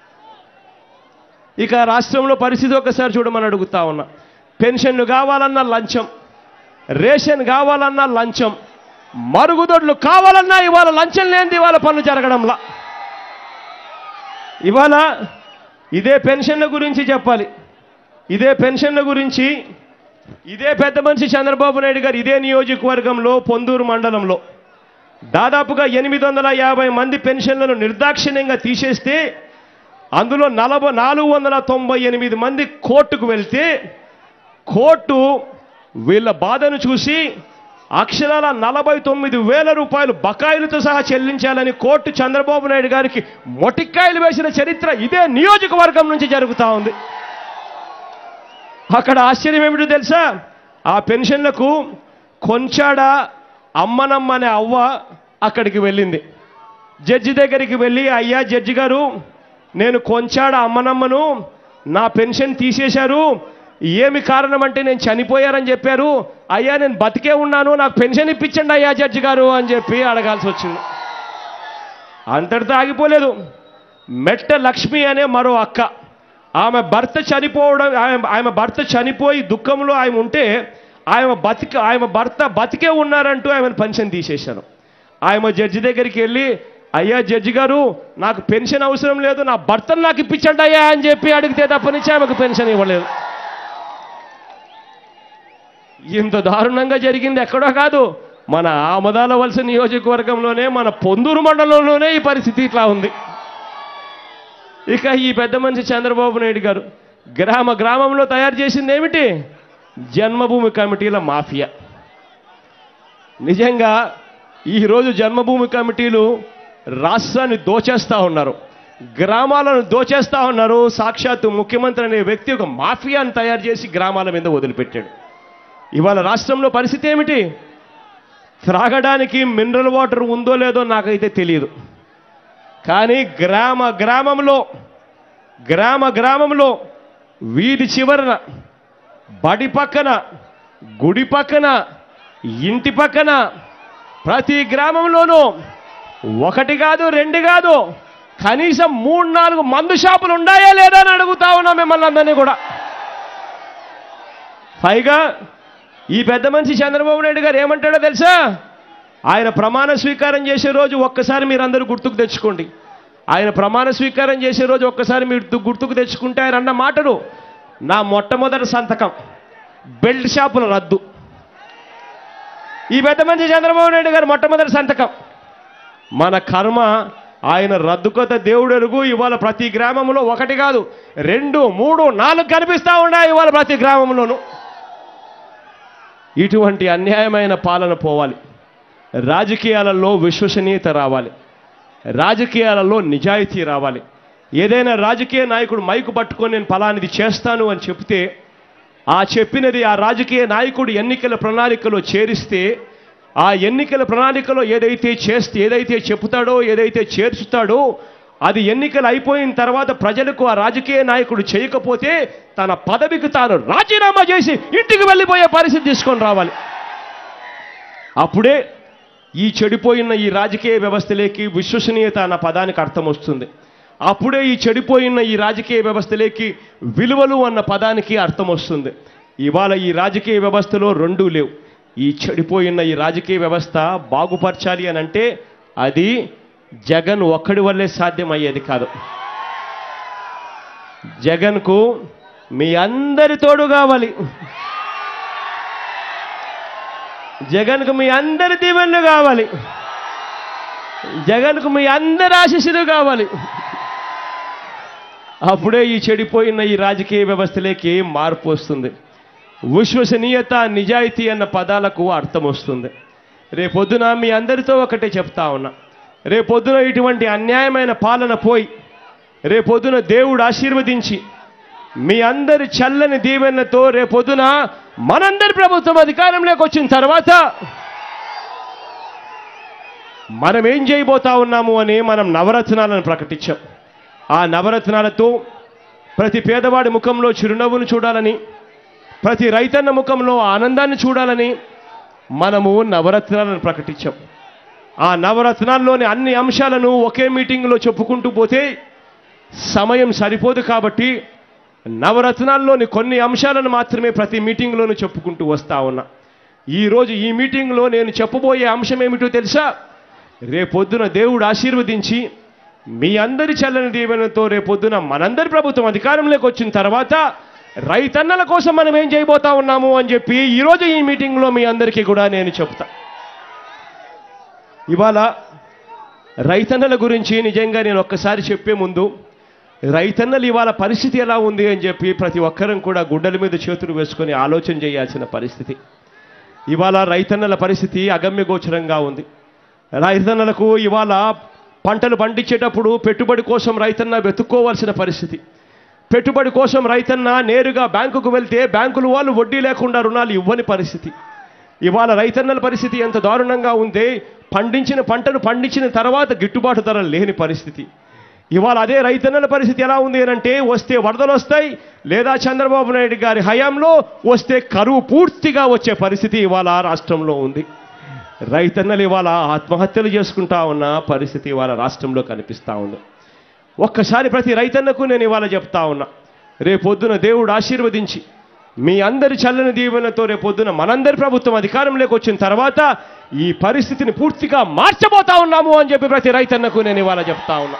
ఇక రాష్ట్రంలో పరిస్థితి ఒకసారి చూడమని అడుగుతా ఉన్నా పెన్షన్లు కావాలన్నా లంచం రేషన్ కావాలన్నా లంచం మరుగుదొడ్లు కావాలన్నా ఇవాళ లంచం లేనిది ఇవాళ పనులు జరగడంలా ఇవాళ ఇదే పెన్షన్ల గురించి చెప్పాలి ఇదే పెన్షన్ల గురించి ఇదే పెద్ద మనిషి చంద్రబాబు నాయుడు గారు ఇదే నియోజకవర్గంలో పొందూరు మండలంలో దాదాపుగా ఎనిమిది వందల యాభై మంది పెన్షన్లను నిర్దాక్షిణ్యంగా తీసేస్తే అందులో నలభై నాలుగు వందల తొంభై ఎనిమిది మంది కోర్టుకు వెళ్తే కోర్టు వీళ్ళ బాధను చూసి అక్షరాల నలభై తొమ్మిది వేల రూపాయలు బకాయిలతో సహా చెల్లించాలని కోర్టు చంద్రబాబు నాయుడు గారికి మొటిక్కాయలు వేసిన చరిత్ర ఇదే నియోజకవర్గం నుంచి జరుగుతూ ఉంది అక్కడ ఆశ్చర్యం ఏమిటో తెలుసా ఆ పెన్షన్లకు కొంచాడ అమ్మనమ్మ అనే అవ్వ అక్కడికి వెళ్ళింది జడ్జి దగ్గరికి వెళ్ళి అయ్యా జడ్జి గారు నేను కొంచాడ అమ్మనమ్మను నా పెన్షన్ తీసేశారు ఏమి కారణం అంటే నేను చనిపోయారని చెప్పారు అయ్యా నేను బతికే ఉన్నాను నాకు పెన్షన్ ఇప్పించండి అయ్యా జడ్జి గారు అని చెప్పి అడగాల్సి వచ్చింది అంతటితో ఆగిపోలేదు మెట్ట లక్ష్మి అనే మరో అక్క ఆమె భర్త చనిపోవడం ఆమె ఆమె భర్త చనిపోయి దుఃఖంలో ఆమె ఉంటే ఆమె బతిక ఆమె భర్త బతికే ఉన్నారంటూ ఆమెను పెన్షన్ తీసేశాను ఆమె జడ్జి దగ్గరికి వెళ్ళి అయ్యా జడ్జి గారు నాకు పెన్షన్ అవసరం లేదు నా భర్తను నాకు ఇప్పించండి అయ్యా అని చెప్పి అడిగితే తప్ప నుంచి ఆమెకు పెన్షన్ ఇవ్వలేదు ఇంత దారుణంగా జరిగింది ఎక్కడో కాదు మన ఆమదాల వలస నియోజకవర్గంలోనే మన పొందూరు మండలంలోనే ఈ పరిస్థితి ఇట్లా ఉంది ఇక ఈ పెద్ద మనిషి చంద్రబాబు నాయుడు గారు గ్రామ గ్రామంలో తయారు చేసింది ఏమిటి జన్మభూమి కమిటీల మాఫియా నిజంగా ఈరోజు జన్మభూమి కమిటీలు రాష్ట్రాన్ని దోచేస్తా ఉన్నారు గ్రామాలను దోచేస్తా ఉన్నారు సాక్షాత్తు ముఖ్యమంత్రి అనే వ్యక్తి ఒక మాఫియాను తయారు చేసి గ్రామాల మీద వదిలిపెట్టాడు ఇవాళ రాష్ట్రంలో పరిస్థితి ఏమిటి త్రాగడానికి మినరల్ వాటర్ ఉందో లేదో నాకైతే తెలియదు కానీ గ్రామ గ్రామంలో గ్రామ గ్రామంలో వీధి చివరన బడి పక్కన గుడి పక్కన ఇంటి పక్కన ప్రతి గ్రామంలోనూ ఒకటి కాదు రెండు కాదు కనీసం మూడు నాలుగు మందు షాపులు ఉన్నాయా లేదా అని అడుగుతా ఉన్నా మిమ్మల్ని అందరినీ కూడా పైగా ఈ పెద్ద మనిషి చంద్రబాబు నాయుడు గారు ఏమంటాడో తెలుసా ఆయన ప్రమాణ స్వీకారం చేసే రోజు ఒక్కసారి మీరు అందరూ గుర్తుకు తెచ్చుకోండి ఆయన ప్రమాణ స్వీకారం చేసే రోజు ఒక్కసారి మీరు దు- గుర్తుకు తెచ్చుకుంటే ఆయన అన్న మాటలు నా మొట్టమొదటి సంతకం బెల్ట్ షాపుల రద్దు ఈ పెద్ద మంచి చంద్రబాబు నాయుడు గారు మొట్టమొదటి సంతకం మన కర్మ ఆయన రద్దుకొత దేవుడు ఎరుగు ఇవాళ ప్రతి గ్రామంలో ఒకటి కాదు రెండు మూడు నాలుగు కనిపిస్తా ఉన్నాయి ఇవాళ ప్రతి గ్రామంలోనూ ఇటువంటి అన్యాయమైన పాలన పోవాలి రాజకీయాలలో విశ్వసనీయత రావాలి రాజకీయాలలో నిజాయితీ రావాలి ఏదైనా రాజకీయ నాయకుడు మైకు పట్టుకొని నేను ఫలానిది చేస్తాను అని చెప్తే ఆ చెప్పినది ఆ రాజకీయ నాయకుడు ఎన్నికల ప్రణాళికలో చేరిస్తే ఆ ఎన్నికల ప్రణాళికలో ఏదైతే చేస్తే ఏదైతే చెప్తాడో ఏదైతే చేర్చుతాడో అది ఎన్నికలు అయిపోయిన తర్వాత ప్రజలకు ఆ రాజకీయ నాయకుడు చేయకపోతే తన పదవికి తాను రాజీనామా చేసి ఇంటికి వెళ్ళిపోయే పరిస్థితి తీసుకొని రావాలి అప్పుడే ఈ చెడిపోయిన ఈ రాజకీయ వ్యవస్థలోకి విశ్వసనీయత అన్న పదానికి అర్థం వస్తుంది అప్పుడే ఈ చెడిపోయిన ఈ రాజకీయ వ్యవస్థలోకి విలువలు అన్న పదానికి అర్థం వస్తుంది ఇవాళ ఈ రాజకీయ వ్యవస్థలో రెండూ లేవు ఈ చెడిపోయిన ఈ రాజకీయ వ్యవస్థ బాగుపరచాలి అని అంటే అది జగన్ ఒక్కడి వల్లే సాధ్యమయ్యేది కాదు జగన్కు మీ అందరి తోడు కావాలి జగన్కు మీ అందరి దీవెనలు కావాలి జగన్కు మీ అందరి ఆశీస్సులు కావాలి అప్పుడే ఈ చెడిపోయిన ఈ రాజకీయ వ్యవస్థలోకి మార్పు వస్తుంది విశ్వసనీయత నిజాయితీ అన్న పదాలకు అర్థం వస్తుంది రేపొద్దున మీ అందరితో ఒకటే చెప్తా ఉన్నా రేపొద్దున ఇటువంటి అన్యాయమైన పాలన పోయి రేపొద్దున దేవుడు ఆశీర్వదించి మీ అందరి చల్లని దీవెనతో రేపొద్దున మనందరి ప్రభుత్వం అధికారంలోకి వచ్చిన తర్వాత మనం ఏం చేయబోతా ఉన్నాము అని మనం నవరత్నాలను ప్రకటించాం ఆ నవరత్నాలతో ప్రతి పేదవాడి ముఖంలో చిరునవ్వును చూడాలని ప్రతి రైతన్న ముఖంలో ఆనందాన్ని చూడాలని మనము నవరత్నాలను ప్రకటించాం ఆ నవరత్నాల్లోని అన్ని అంశాలను ఒకే మీటింగ్లో చెప్పుకుంటూ పోతే సమయం సరిపోదు కాబట్టి నవరత్నాల్లోని కొన్ని అంశాలను మాత్రమే ప్రతి మీటింగ్లోనూ చెప్పుకుంటూ వస్తా ఉన్నా ఈరోజు ఈ మీటింగ్లో నేను చెప్పబోయే అంశం ఏమిటో తెలుసా రేపొద్దున దేవుడు ఆశీర్వదించి మీ అందరి చల్లని దీవెనతో రేపొద్దున మనందరి ప్రభుత్వం అధికారంలోకి వచ్చిన తర్వాత రైతన్నల కోసం మనం ఏం చేయబోతా ఉన్నాము అని చెప్పి ఈరోజు ఈ మీటింగ్లో మీ అందరికీ కూడా నేను చెప్తా ఇవాళ రైతన్నల గురించి నిజంగా నేను ఒక్కసారి చెప్పే ముందు రైతన్నలు ఇవాళ పరిస్థితి ఎలా ఉంది అని చెప్పి ప్రతి ఒక్కరం కూడా గుడ్డల మీద చేతులు వేసుకొని ఆలోచన చేయాల్సిన పరిస్థితి ఇవాళ రైతన్నల పరిస్థితి అగమ్యగోచరంగా ఉంది రైతన్నలకు ఇవాళ పంటలు పండించేటప్పుడు పెట్టుబడి కోసం రైతన్న వెతుక్కోవాల్సిన పరిస్థితి పెట్టుబడి కోసం రైతన్న నేరుగా బ్యాంకుకు వెళ్తే బ్యాంకులు వాళ్ళు వడ్డీ లేకుండా రుణాలు ఇవ్వని పరిస్థితి ఇవాళ రైతన్నల పరిస్థితి ఎంత దారుణంగా ఉందే పండించిన పంటను పండించిన తర్వాత గిట్టుబాటు ధర లేని పరిస్థితి ఇవాళ అదే రైతన్నల పరిస్థితి ఎలా ఉంది అని అంటే వస్తే వరదలు వస్తాయి లేదా చంద్రబాబు నాయుడు గారి హయాంలో వస్తే కరువు పూర్తిగా వచ్చే పరిస్థితి ఇవాళ రాష్ట్రంలో ఉంది రైతన్నలు ఇవాళ ఆత్మహత్యలు చేసుకుంటా ఉన్న పరిస్థితి ఇవాళ రాష్ట్రంలో కనిపిస్తూ ఉంది ఒక్కసారి ప్రతి రైతన్నకు నేను ఇవాళ చెప్తా ఉన్నా రేపొద్దున దేవుడు ఆశీర్వదించి మీ అందరి చల్లని దీవెనతో రేపొద్దున మనందరి ప్రభుత్వం అధికారంలోకి వచ్చిన తర్వాత ఈ పరిస్థితిని పూర్తిగా మార్చబోతా ఉన్నాము అని చెప్పి ప్రతి రైతన్నకు నేను ఇవాళ చెప్తా ఉన్నా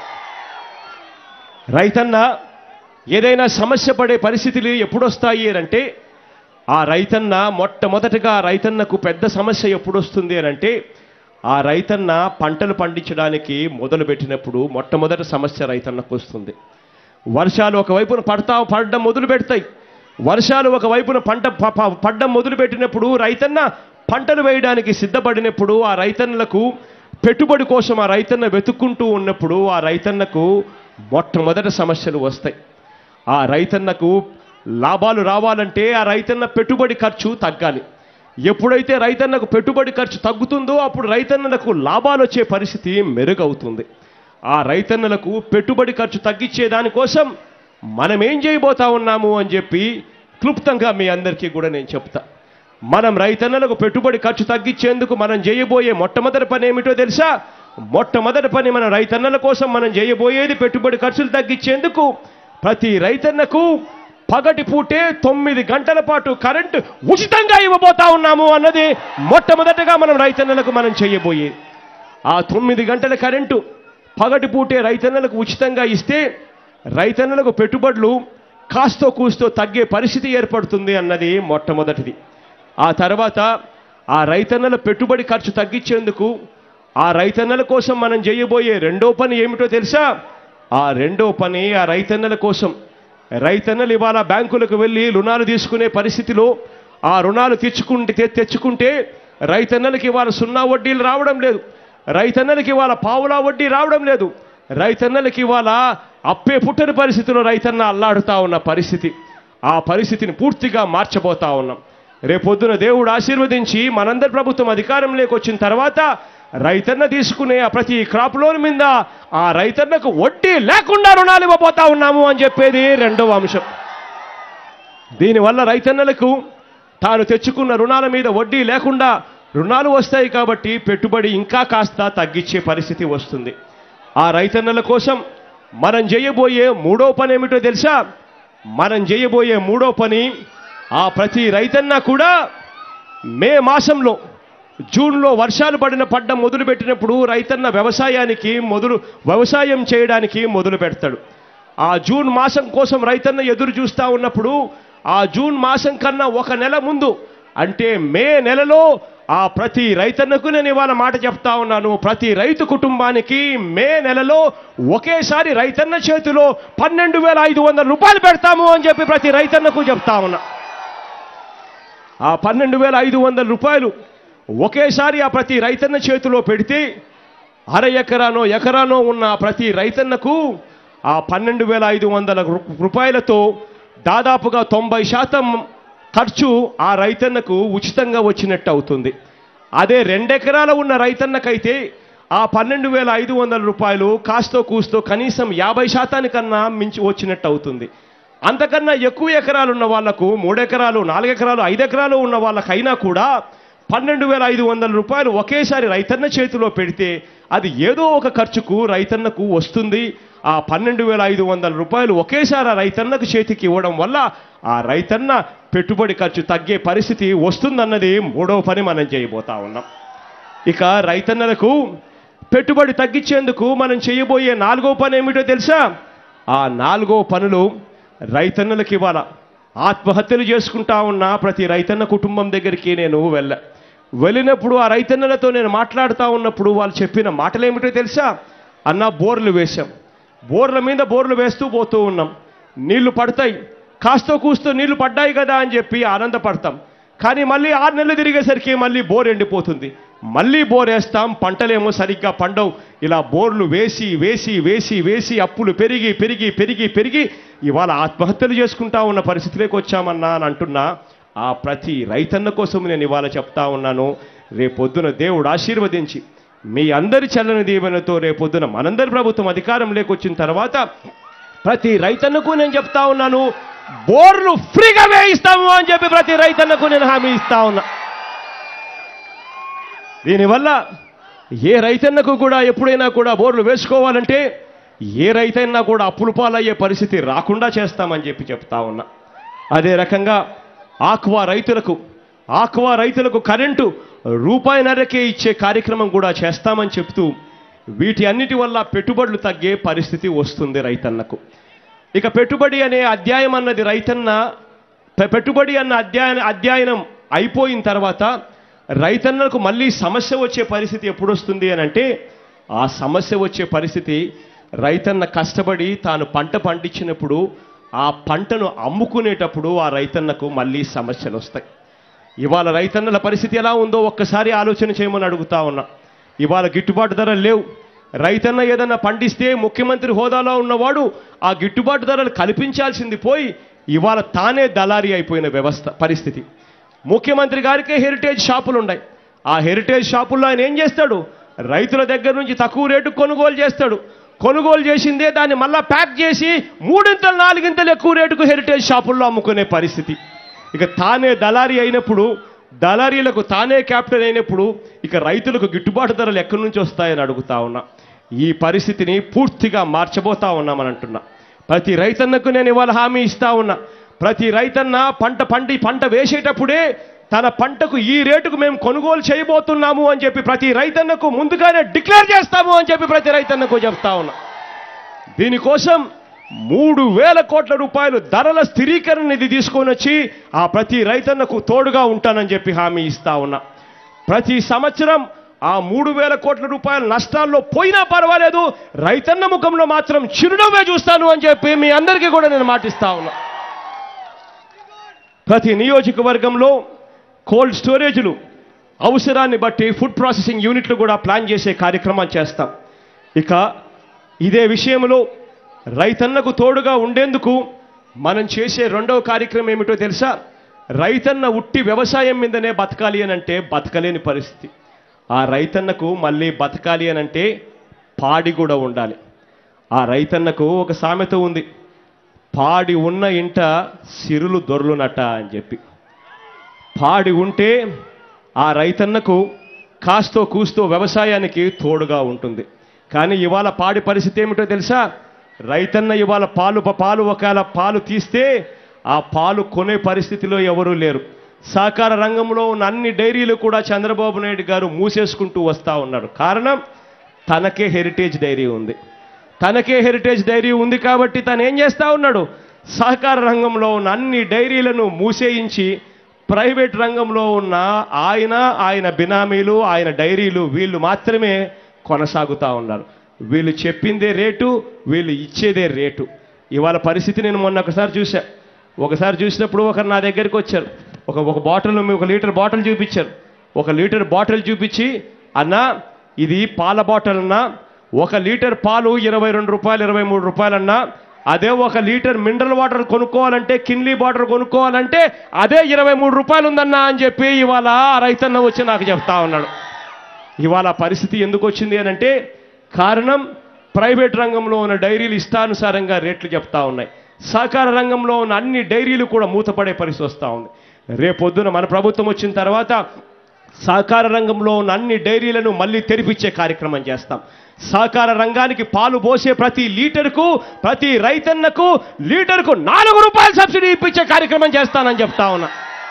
రైతన్న ఏదైనా సమస్య పడే పరిస్థితులు ఎప్పుడొస్తాయి అని అంటే ఆ రైతన్న మొట్టమొదటగా ఆ రైతన్నకు పెద్ద సమస్య ఎప్పుడు వస్తుంది అని అంటే ఆ రైతన్న పంటలు పండించడానికి మొదలుపెట్టినప్పుడు మొట్టమొదటి సమస్య రైతన్నకు వస్తుంది వర్షాలు ఒకవైపున పడతా పడడం మొదలు పెడతాయి వర్షాలు ఒకవైపున పంట ప- ప- పడ్డం మొదలు పెట్టినప్పుడు రైతన్న పంటలు వేయడానికి సిద్ధపడినప్పుడు ఆ రైతన్నలకు పెట్టుబడి కోసం ఆ రైతన్న వెతుక్కుంటూ ఉన్నప్పుడు ఆ రైతన్నకు మొట్టమొదటి సమస్యలు వస్తాయి ఆ రైతన్నకు లాభాలు రావాలంటే ఆ రైతన్న పెట్టుబడి ఖర్చు తగ్గాలి ఎప్పుడైతే రైతన్నకు పెట్టుబడి ఖర్చు తగ్గుతుందో అప్పుడు రైతన్నలకు లాభాలు వచ్చే పరిస్థితి మెరుగవుతుంది ఆ రైతన్నలకు పెట్టుబడి ఖర్చు తగ్గించే దానికోసం మనం ఏం చేయబోతా ఉన్నాము అని చెప్పి క్లుప్తంగా మీ అందరికీ కూడా నేను చెప్తా మనం రైతన్నలకు పెట్టుబడి ఖర్చు తగ్గించేందుకు మనం చేయబోయే మొట్టమొదటి పని ఏమిటో తెలుసా మొట్టమొదటి పని మన రైతన్నల కోసం మనం చేయబోయేది పెట్టుబడి ఖర్చులు తగ్గించేందుకు ప్రతి రైతన్నకు పగటి పూటే తొమ్మిది గంటల పాటు కరెంటు ఉచితంగా ఇవ్వబోతా ఉన్నాము అన్నది మొట్టమొదటగా మనం రైతన్నలకు మనం చేయబోయేది ఆ తొమ్మిది గంటల కరెంటు పగటి పూటే రైతన్నలకు ఉచితంగా ఇస్తే రైతన్నలకు పెట్టుబడులు కాస్తో కూస్తో తగ్గే పరిస్థితి ఏర్పడుతుంది అన్నది మొట్టమొదటిది ఆ తర్వాత ఆ రైతన్నల పెట్టుబడి ఖర్చు తగ్గించేందుకు ఆ రైతన్నల కోసం మనం చేయబోయే రెండో పని ఏమిటో తెలుసా ఆ రెండో పని ఆ రైతన్నల కోసం రైతన్నలు ఇవాళ బ్యాంకులకు వెళ్ళి రుణాలు తీసుకునే పరిస్థితిలో ఆ రుణాలు తెచ్చుకుంటే తె- తెచ్చుకుంటే రైతన్నలకి ఇవాళ సున్నా వడ్డీలు రావడం లేదు రైతన్నలకి ఇవాళ పావులా వడ్డీ రావడం లేదు రైతన్నలకి ఇవాళ అప్పే పుట్టని పరిస్థితిలో రైతన్న అల్లాడుతా ఉన్న పరిస్థితి ఆ పరిస్థితిని పూర్తిగా మార్చబోతా ఉన్నాం రేపొద్దున దేవుడు ఆశీర్వదించి మనందరి ప్రభుత్వం అధికారంలోకి వచ్చిన తర్వాత రైతన్న తీసుకునే ఆ ప్రతి క్రాప్ లోన్ మీద ఆ రైతన్నకు వడ్డీ లేకుండా రుణాలు ఇవ్వబోతా ఉన్నాము అని చెప్పేది రెండవ అంశం దీనివల్ల రైతన్నలకు తాను తెచ్చుకున్న రుణాల మీద వడ్డీ లేకుండా రుణాలు వస్తాయి కాబట్టి పెట్టుబడి ఇంకా కాస్త తగ్గించే పరిస్థితి వస్తుంది ఆ రైతన్నల కోసం మనం చేయబోయే మూడో పని ఏమిటో తెలుసా మనం చేయబోయే మూడో పని ఆ ప్రతి రైతన్న కూడా మే మాసంలో జూన్లో వర్షాలు పడిన పడ్డం మొదలు పెట్టినప్పుడు రైతన్న వ్యవసాయానికి మొదలు వ్యవసాయం చేయడానికి మొదలు పెడతాడు ఆ జూన్ మాసం కోసం రైతన్న ఎదురు చూస్తూ ఉన్నప్పుడు ఆ జూన్ మాసం కన్నా ఒక నెల ముందు అంటే మే నెలలో ఆ ప్రతి రైతన్నకు నేను ఇవాళ మాట చెప్తా ఉన్నాను ప్రతి రైతు కుటుంబానికి మే నెలలో ఒకేసారి రైతన్న చేతిలో పన్నెండు వేల ఐదు వందల రూపాయలు పెడతాము అని చెప్పి ప్రతి రైతన్నకు చెప్తా ఉన్నా ఆ పన్నెండు వేల ఐదు వందల రూపాయలు ఒకేసారి ఆ ప్రతి రైతన్న చేతిలో పెడితే అర ఎకరానో ఎకరానో ఉన్న ఆ ప్రతి రైతన్నకు ఆ పన్నెండు వేల ఐదు వందల రూ- రూపాయలతో దాదాపుగా తొంభై శాతం ఖర్చు ఆ రైతన్నకు ఉచితంగా వచ్చినట్టు అవుతుంది అదే రెండెకరాల ఉన్న రైతన్నకైతే ఆ పన్నెండు వేల ఐదు వందల రూపాయలు కాస్తో కూస్తో కనీసం యాభై శాతానికన్నా మించి వచ్చినట్టు అవుతుంది అంతకన్నా ఎక్కువ ఎకరాలు ఉన్న వాళ్లకు మూడెకరాలు నాలుగెకరాలు ఐదెకరాలు ఉన్న వాళ్ళకైనా కూడా పన్నెండు వేల ఐదు వందల రూపాయలు ఒకేసారి రైతన్న చేతిలో పెడితే అది ఏదో ఒక ఖర్చుకు రైతన్నకు వస్తుంది ఆ పన్నెండు వేల ఐదు వందల రూపాయలు ఒకేసారి ఆ రైతన్నకు చేతికి ఇవ్వడం వల్ల ఆ రైతన్న పెట్టుబడి ఖర్చు తగ్గే పరిస్థితి వస్తుందన్నది మూడవ పని మనం చేయబోతా ఉన్నాం ఇక రైతన్నలకు పెట్టుబడి తగ్గించేందుకు మనం చేయబోయే నాలుగో పని ఏమిటో తెలుసా ఆ నాలుగో పనులు రైతన్నలకు ఇవాళ ఆత్మహత్యలు చేసుకుంటా ఉన్న ప్రతి రైతన్న కుటుంబం దగ్గరికి నేను వెళ్ళా వెళ్ళినప్పుడు ఆ రైతన్నలతో నేను మాట్లాడుతూ ఉన్నప్పుడు వాళ్ళు చెప్పిన మాటలు ఏమిటో తెలుసా అన్న బోర్లు వేశాం బోర్ల మీద బోర్లు వేస్తూ పోతూ ఉన్నాం నీళ్లు పడతాయి కాస్తో కూస్తో నీళ్లు పడ్డాయి కదా అని చెప్పి ఆనందపడతాం కానీ మళ్ళీ ఆరు నెలలు తిరిగేసరికి మళ్ళీ బోర్ ఎండిపోతుంది మళ్ళీ బోర్ వేస్తాం పంటలేమో సరిగ్గా పండవు ఇలా బోర్లు వేసి వేసి వేసి వేసి అప్పులు పెరిగి పెరిగి పెరిగి పెరిగి ఇవాళ ఆత్మహత్యలు చేసుకుంటా ఉన్న పరిస్థితిలోకి వచ్చామన్నా అని అంటున్నా ఆ ప్రతి రైతన్న కోసం నేను ఇవాళ చెప్తా ఉన్నాను రేపొద్దున దేవుడు ఆశీర్వదించి మీ అందరి చల్లని దీవెనతో రేపొద్దున మనందరి ప్రభుత్వం అధికారం లేకొచ్చిన తర్వాత ప్రతి రైతన్నకు నేను చెప్తా ఉన్నాను బోర్లు ఫ్రీగా వేయిస్తాము అని చెప్పి ప్రతి రైతన్నకు నేను హామీ ఇస్తా ఉన్నా దీనివల్ల ఏ రైతన్నకు కూడా ఎప్పుడైనా కూడా బోర్లు వేసుకోవాలంటే ఏ రైతైనా కూడా అప్పులు పాలయ్యే పరిస్థితి రాకుండా చేస్తామని చెప్పి చెప్తా ఉన్నా అదే రకంగా ఆక్వా రైతులకు ఆక్వా రైతులకు కరెంటు రూపాయిన్నరకే ఇచ్చే కార్యక్రమం కూడా చేస్తామని చెప్తూ వీటి అన్నిటి వల్ల పెట్టుబడులు తగ్గే పరిస్థితి వస్తుంది రైతన్నకు ఇక పెట్టుబడి అనే అధ్యాయం అన్నది రైతన్న పె- పెట్టుబడి అన్న అధ్యాయ అధ్యయనం అయిపోయిన తర్వాత రైతన్నలకు మళ్ళీ సమస్య వచ్చే పరిస్థితి ఎప్పుడు వస్తుంది అని అంటే ఆ సమస్య వచ్చే పరిస్థితి రైతన్న కష్టపడి తాను పంట పండించినప్పుడు ఆ పంటను అమ్ముకునేటప్పుడు ఆ రైతన్నకు మళ్ళీ సమస్యలు వస్తాయి ఇవాళ రైతన్నల పరిస్థితి ఎలా ఉందో ఒక్కసారి ఆలోచన చేయమని అడుగుతా ఉన్నా ఇవాళ గిట్టుబాటు ధరలు లేవు రైతన్న ఏదన్నా పండిస్తే ముఖ్యమంత్రి హోదాలో ఉన్నవాడు ఆ గిట్టుబాటు ధరలు కల్పించాల్సింది పోయి ఇవాళ తానే దళారీ అయిపోయిన వ్యవస్థ పరిస్థితి ముఖ్యమంత్రి గారికే హెరిటేజ్ షాపులు ఉన్నాయి ఆ హెరిటేజ్ షాపుల్లో ఆయన ఏం చేస్తాడు రైతుల దగ్గర నుంచి తక్కువ రేటు కొనుగోలు చేస్తాడు కొనుగోలు చేసిందే దాన్ని మళ్ళా ప్యాక్ చేసి మూడింతలు నాలుగింతలు ఎక్కువ రేటుకు హెరిటేజ్ షాపుల్లో అమ్ముకునే పరిస్థితి ఇక తానే దళారీ అయినప్పుడు దళారీలకు తానే క్యాప్టెన్ అయినప్పుడు ఇక రైతులకు గిట్టుబాటు ధరలు ఎక్కడి నుంచి వస్తాయని అడుగుతా ఉన్నా ఈ పరిస్థితిని పూర్తిగా మార్చబోతా ఉన్నామని అంటున్నా ప్రతి రైతన్నకు నేను ఇవాళ హామీ ఇస్తా ఉన్నా ప్రతి రైతన్న పంట పండి పంట వేసేటప్పుడే తన పంటకు ఈ రేటుకు మేము కొనుగోలు చేయబోతున్నాము అని చెప్పి ప్రతి రైతన్నకు ముందుగానే డిక్లేర్ చేస్తాము అని చెప్పి ప్రతి రైతన్నకు చెప్తా ఉన్నా దీనికోసం మూడు వేల కోట్ల రూపాయలు ధరల స్థిరీకరణ నిధి తీసుకొని వచ్చి ఆ ప్రతి రైతన్నకు తోడుగా ఉంటానని చెప్పి హామీ ఇస్తా ఉన్నా ప్రతి సంవత్సరం ఆ మూడు వేల కోట్ల రూపాయల నష్టాల్లో పోయినా పర్వాలేదు రైతన్న ముఖంలో మాత్రం చిరునవ్వే చూస్తాను అని చెప్పి మీ అందరికీ కూడా నేను మాటిస్తా ఉన్నా ప్రతి నియోజకవర్గంలో కోల్డ్ స్టోరేజ్లు అవసరాన్ని బట్టి ఫుడ్ ప్రాసెసింగ్ యూనిట్లు కూడా ప్లాన్ చేసే కార్యక్రమం చేస్తాం ఇక ఇదే విషయంలో రైతన్నకు తోడుగా ఉండేందుకు మనం చేసే రెండవ కార్యక్రమం ఏమిటో తెలుసా రైతన్న ఉట్టి వ్యవసాయం మీదనే బతకాలి అని అంటే బతకలేని పరిస్థితి ఆ రైతన్నకు మళ్ళీ బతకాలి అని అంటే పాడి కూడా ఉండాలి ఆ రైతన్నకు ఒక సామెత ఉంది పాడి ఉన్న ఇంట సిరులు దొర్లునట అని చెప్పి పాడి ఉంటే ఆ రైతన్నకు కాస్తో కూస్తో వ్యవసాయానికి తోడుగా ఉంటుంది కానీ ఇవాళ పాడి పరిస్థితి ఏమిటో తెలుసా రైతన్న ఇవాళ పాలు పాలు ఒకవేళ పాలు తీస్తే ఆ పాలు కొనే పరిస్థితిలో ఎవరూ లేరు సహకార రంగంలో ఉన్న అన్ని డైరీలు కూడా చంద్రబాబు నాయుడు గారు మూసేసుకుంటూ వస్తూ ఉన్నారు కారణం తనకే హెరిటేజ్ డైరీ ఉంది తనకే హెరిటేజ్ డైరీ ఉంది కాబట్టి తను ఏం చేస్తా ఉన్నాడు సహకార రంగంలో ఉన్న అన్ని డైరీలను మూసేయించి ప్రైవేట్ రంగంలో ఉన్న ఆయన ఆయన బినామీలు ఆయన డైరీలు వీళ్ళు మాత్రమే కొనసాగుతూ ఉన్నారు వీళ్ళు చెప్పిందే రేటు వీళ్ళు ఇచ్చేదే రేటు ఇవాళ పరిస్థితి నేను మొన్న ఒకసారి చూసా ఒకసారి చూసినప్పుడు ఒకరు నా దగ్గరికి వచ్చారు ఒక ఒక బాటిల్ ఒక లీటర్ బాటిల్ చూపించారు ఒక లీటర్ బాటిల్ చూపించి అన్నా ఇది పాల బాటిల్ అన్నా ఒక లీటర్ పాలు ఇరవై రెండు రూపాయలు ఇరవై మూడు రూపాయలన్నా అదే ఒక లీటర్ మినరల్ వాటర్ కొనుక్కోవాలంటే కిన్లీ వాటర్ కొనుక్కోవాలంటే అదే ఇరవై మూడు రూపాయలు ఉందన్నా అని చెప్పి ఇవాళ ఆ రైతన్న వచ్చి నాకు చెప్తా ఉన్నాడు ఇవాళ పరిస్థితి ఎందుకు వచ్చింది అని అంటే కారణం ప్రైవేట్ రంగంలో ఉన్న డైరీలు ఇష్టానుసారంగా రేట్లు చెప్తా ఉన్నాయి సహకార రంగంలో ఉన్న అన్ని డైరీలు కూడా మూతపడే పరిస్థితి వస్తూ ఉంది రేపొద్దున మన ప్రభుత్వం వచ్చిన తర్వాత సహకార రంగంలో ఉన్న అన్ని డైరీలను మళ్ళీ తెరిపించే కార్యక్రమం చేస్తాం సహకార రంగానికి పాలు పోసే ప్రతి లీటర్కు ప్రతి రైతన్నకు లీటర్కు నాలుగు రూపాయల సబ్సిడీ ఇప్పించే కార్యక్రమం చేస్తానని చెప్తా ఉన్నా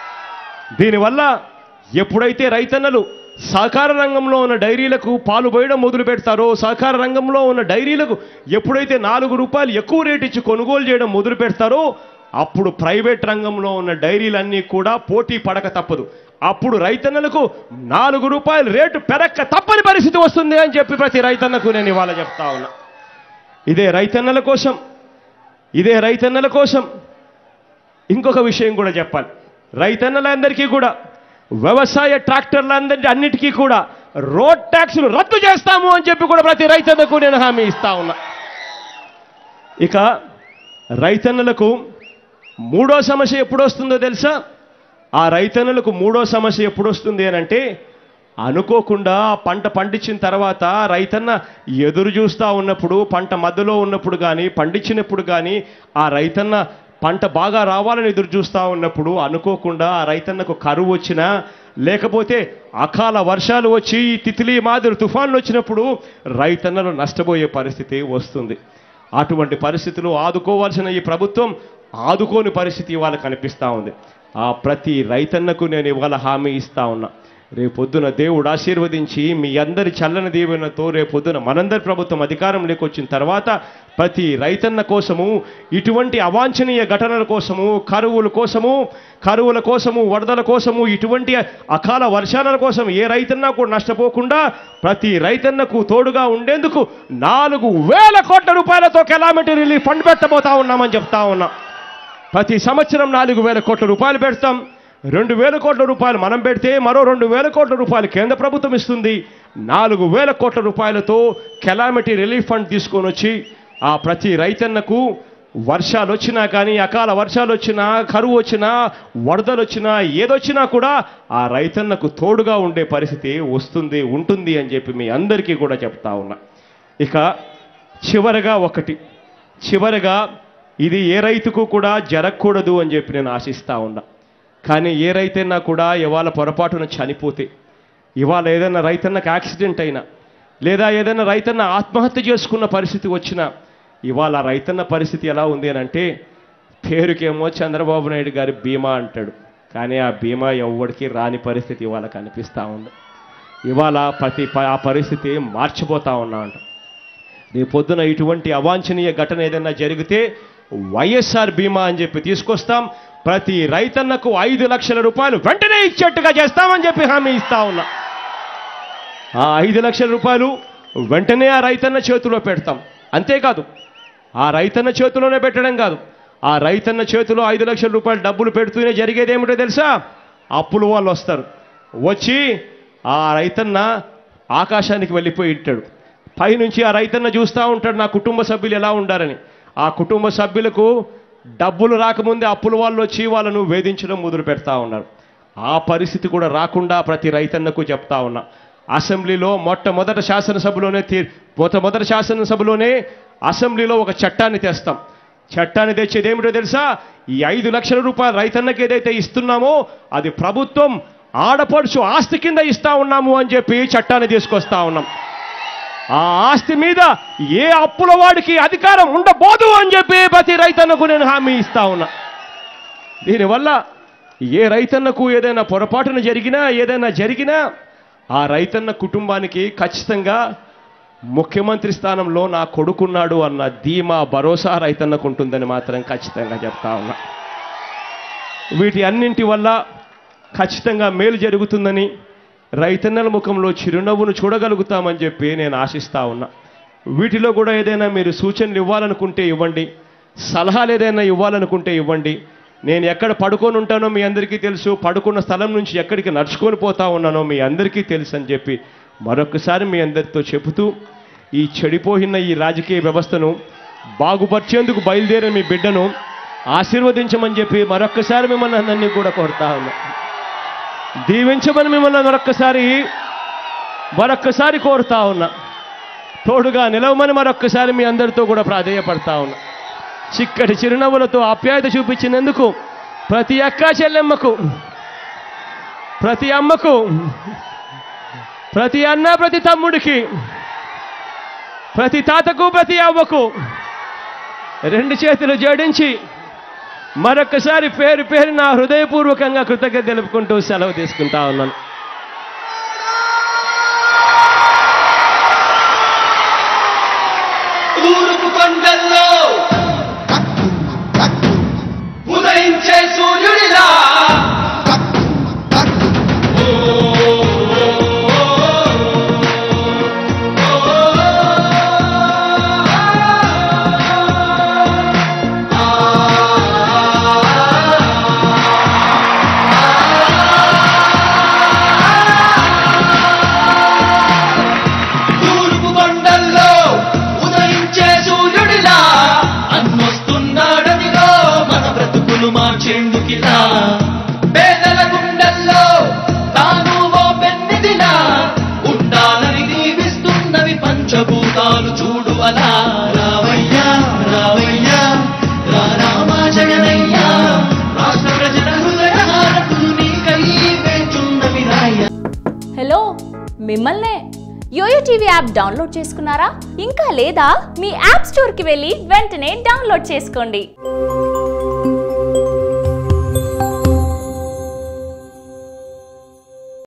దీనివల్ల ఎప్పుడైతే రైతన్నలు సహకార రంగంలో ఉన్న డైరీలకు పాలు పోయడం మొదలు పెడతారో సహకార రంగంలో ఉన్న డైరీలకు ఎప్పుడైతే నాలుగు రూపాయలు ఎక్కువ రేటు ఇచ్చి కొనుగోలు చేయడం మొదలు పెడతారో అప్పుడు ప్రైవేట్ రంగంలో ఉన్న డైరీలన్నీ కూడా పోటీ పడక తప్పదు అప్పుడు రైతన్నలకు నాలుగు రూపాయలు రేటు పెరక్క తప్పని పరిస్థితి వస్తుంది అని చెప్పి ప్రతి రైతన్నకు నేను ఇవాళ చెప్తా ఉన్నా ఇదే రైతన్నల కోసం ఇదే రైతన్నల కోసం ఇంకొక విషయం కూడా చెప్పాలి రైతన్నలందరికీ కూడా వ్యవసాయ ట్రాక్టర్లందరి అన్నిటికీ కూడా రోడ్ ట్యాక్స్లు రద్దు చేస్తాము అని చెప్పి కూడా ప్రతి రైతన్నకు నేను హామీ ఇస్తా ఉన్నా ఇక రైతన్నలకు మూడో సమస్య ఎప్పుడు వస్తుందో తెలుసా ఆ రైతన్నలకు మూడో సమస్య ఎప్పుడు వస్తుంది అని అంటే అనుకోకుండా పంట పండించిన తర్వాత రైతన్న ఎదురు చూస్తూ ఉన్నప్పుడు పంట మధ్యలో ఉన్నప్పుడు కానీ పండించినప్పుడు కానీ ఆ రైతన్న పంట బాగా రావాలని ఎదురు చూస్తూ ఉన్నప్పుడు అనుకోకుండా ఆ రైతన్నకు కరువు వచ్చినా లేకపోతే అకాల వర్షాలు వచ్చి ఈ తితిలి మాదిరి తుఫాన్లు వచ్చినప్పుడు రైతన్నలు నష్టపోయే పరిస్థితి వస్తుంది అటువంటి పరిస్థితులు ఆదుకోవాల్సిన ఈ ప్రభుత్వం ఆదుకోని పరిస్థితి ఇవాళ కనిపిస్తూ ఉంది ఆ ప్రతి రైతన్నకు నేను ఇవాళ హామీ ఇస్తా ఉన్నా రేపొద్దున దేవుడు ఆశీర్వదించి మీ అందరి చల్లని దీవెనతో రేపొద్దున మనందరి ప్రభుత్వం అధికారంలోకి వచ్చిన తర్వాత ప్రతి రైతన్న కోసము ఇటువంటి అవాంఛనీయ ఘటనల కోసము కరువుల కోసము కరువుల కోసము వరదల కోసము ఇటువంటి అకాల వర్షాల కోసం ఏ రైతన్నా కూడా నష్టపోకుండా ప్రతి రైతన్నకు తోడుగా ఉండేందుకు నాలుగు వేల కోట్ల రూపాయలతో కెలామిటీ రిలీఫ్ ఫండ్ పెట్టబోతా ఉన్నామని చెప్తా ఉన్నాం ప్రతి సంవత్సరం నాలుగు వేల కోట్ల రూపాయలు పెడతాం రెండు వేల కోట్ల రూపాయలు మనం పెడితే మరో రెండు వేల కోట్ల రూపాయలు కేంద్ర ప్రభుత్వం ఇస్తుంది నాలుగు వేల కోట్ల రూపాయలతో కెలామిటీ రిలీఫ్ ఫండ్ తీసుకొని వచ్చి ఆ ప్రతి రైతన్నకు వర్షాలు వచ్చినా కానీ అకాల వర్షాలు వచ్చినా కరువు వచ్చినా వరదలు వచ్చినా ఏదొచ్చినా కూడా ఆ రైతన్నకు తోడుగా ఉండే పరిస్థితి వస్తుంది ఉంటుంది అని చెప్పి మీ అందరికీ కూడా చెప్తా ఉన్నా ఇక చివరగా ఒకటి చివరగా ఇది ఏ రైతుకు కూడా జరగకూడదు అని చెప్పి నేను ఆశిస్తా ఉన్నా కానీ ఏ రైతైనా కూడా ఇవాళ పొరపాటున చనిపోతే ఇవాళ ఏదైనా రైతన్నకు యాక్సిడెంట్ అయినా లేదా ఏదైనా రైతన్న ఆత్మహత్య చేసుకున్న పరిస్థితి వచ్చినా ఇవాళ రైతన్న పరిస్థితి ఎలా ఉంది అని అంటే పేరుకేమో చంద్రబాబు నాయుడు గారి బీమా అంటాడు కానీ ఆ బీమా ఎవ్వడికి రాని పరిస్థితి ఇవాళ కనిపిస్తూ ఉంది ఇవాళ ప్రతి ప- ఆ పరిస్థితి మార్చిపోతా ఉన్నా అంట రేపు పొద్దున ఇటువంటి అవాంఛనీయ ఘటన ఏదైనా జరిగితే వైఎస్ఆర్ బీమా అని చెప్పి తీసుకొస్తాం ప్రతి రైతన్నకు ఐదు లక్షల రూపాయలు వెంటనే ఇచ్చేట్టుగా చేస్తామని చెప్పి హామీ ఇస్తా ఉన్నా ఆ ఐదు లక్షల రూపాయలు వెంటనే ఆ రైతన్న చేతిలో పెడతాం అంతేకాదు ఆ రైతన్న చేతిలోనే పెట్టడం కాదు ఆ రైతన్న చేతిలో ఐదు లక్షల రూపాయలు డబ్బులు పెడుతూనే జరిగేది ఏమిటో తెలుసా అప్పులు వాళ్ళు వస్తారు వచ్చి ఆ రైతన్న ఆకాశానికి వెళ్ళిపోయి ఉంటాడు పైనుంచి ఆ రైతన్న చూస్తూ ఉంటాడు నా కుటుంబ సభ్యులు ఎలా ఉండారని ఆ కుటుంబ సభ్యులకు డబ్బులు రాకముందే అప్పుల వాళ్ళు వచ్చి వాళ్ళను వేధించడం మొదలు పెడతా ఉన్నారు ఆ పరిస్థితి కూడా రాకుండా ప్రతి రైతన్నకు చెప్తా ఉన్నా అసెంబ్లీలో మొట్టమొదట శాసనసభలోనే తీ మొట్టమొదటి శాసనసభలోనే అసెంబ్లీలో ఒక చట్టాన్ని తెస్తాం చట్టాన్ని తెచ్చేది ఏమిటో తెలుసా ఈ ఐదు లక్షల రూపాయలు రైతన్నకి ఏదైతే ఇస్తున్నామో అది ప్రభుత్వం ఆడపడుచు ఆస్తి కింద ఇస్తా ఉన్నాము అని చెప్పి చట్టాన్ని తీసుకొస్తా ఉన్నాం ఆ ఆస్తి మీద ఏ అప్పుల వాడికి అధికారం ఉండబోదు అని చెప్పి ప్రతి రైతన్నకు నేను హామీ ఇస్తా ఉన్నా దీనివల్ల ఏ రైతన్నకు ఏదైనా పొరపాటున జరిగినా ఏదైనా జరిగినా ఆ రైతన్న కుటుంబానికి ఖచ్చితంగా ముఖ్యమంత్రి స్థానంలో నా కొడుకున్నాడు అన్న ధీమా భరోసా రైతన్నకు ఉంటుందని మాత్రం ఖచ్చితంగా చెప్తా ఉన్నా వీటి అన్నింటి వల్ల ఖచ్చితంగా మేలు జరుగుతుందని రైతన్నల ముఖంలో చిరునవ్వును చూడగలుగుతామని చెప్పి నేను ఆశిస్తా ఉన్నా వీటిలో కూడా ఏదైనా మీరు సూచనలు ఇవ్వాలనుకుంటే ఇవ్వండి సలహాలు ఏదైనా ఇవ్వాలనుకుంటే ఇవ్వండి నేను ఎక్కడ పడుకొని ఉంటానో మీ అందరికీ తెలుసు పడుకున్న స్థలం నుంచి ఎక్కడికి నడుచుకొని పోతా ఉన్నానో మీ అందరికీ తెలుసు అని చెప్పి మరొకసారి మీ అందరితో చెబుతూ ఈ చెడిపోయిన ఈ రాజకీయ వ్యవస్థను బాగుపరిచేందుకు బయలుదేరిన మీ బిడ్డను ఆశీర్వదించమని చెప్పి మరొక్కసారి మిమ్మల్ని అందరినీ కూడా కోరుతా ఉన్నా దీవించమని మిమ్మల్ని మరొక్కసారి మరొక్కసారి కోరుతా ఉన్నా తోడుగా నిలవమని మరొక్కసారి మీ అందరితో కూడా ప్రాధేయపడతా ఉన్నా చిక్కటి చిరునవ్వులతో ఆప్యాయత చూపించినందుకు ప్రతి అక్క చెల్లెమ్మకు ప్రతి అమ్మకు ప్రతి అన్న ప్రతి తమ్ముడికి ప్రతి తాతకు ప్రతి అవ్వకు రెండు చేతులు జోడించి మరొకసారి పేరు పేరు నా హృదయపూర్వకంగా కృతజ్ఞత తెలుపుకుంటూ సెలవు తీసుకుంటా ఉన్నాను తూర్పు కొండల్లో ఉదయించే సూర్యుడిలా తూర్పు కొండల్లో ఉదయించే సూర్యుడిలా అన్నొస్తున్నాడనిలో మన బ్రతుకులు మార్చేందుకిలా పేదల గుండెల్లో తాను ఓ పెన్నిదిలా ఉండాలని దీవిస్తున్నవి పంచభూతాలు చూడు అలా రావయ్యా రావయ్యా రా రామా జగనయ్యా రాష్ట్ర ప్రజల హృదయ హారతులు నీకై వేచున్నవి రాయ్యా హలో మిమ్మల్నే యోయో టీవీ యాప్ డౌన్లోడ్ చేసుకున్నారా ఇంకా లేదా మీ యాప్ స్టోర్కి వెళ్ళి వెంటనే డౌన్లోడ్ చేసుకోండి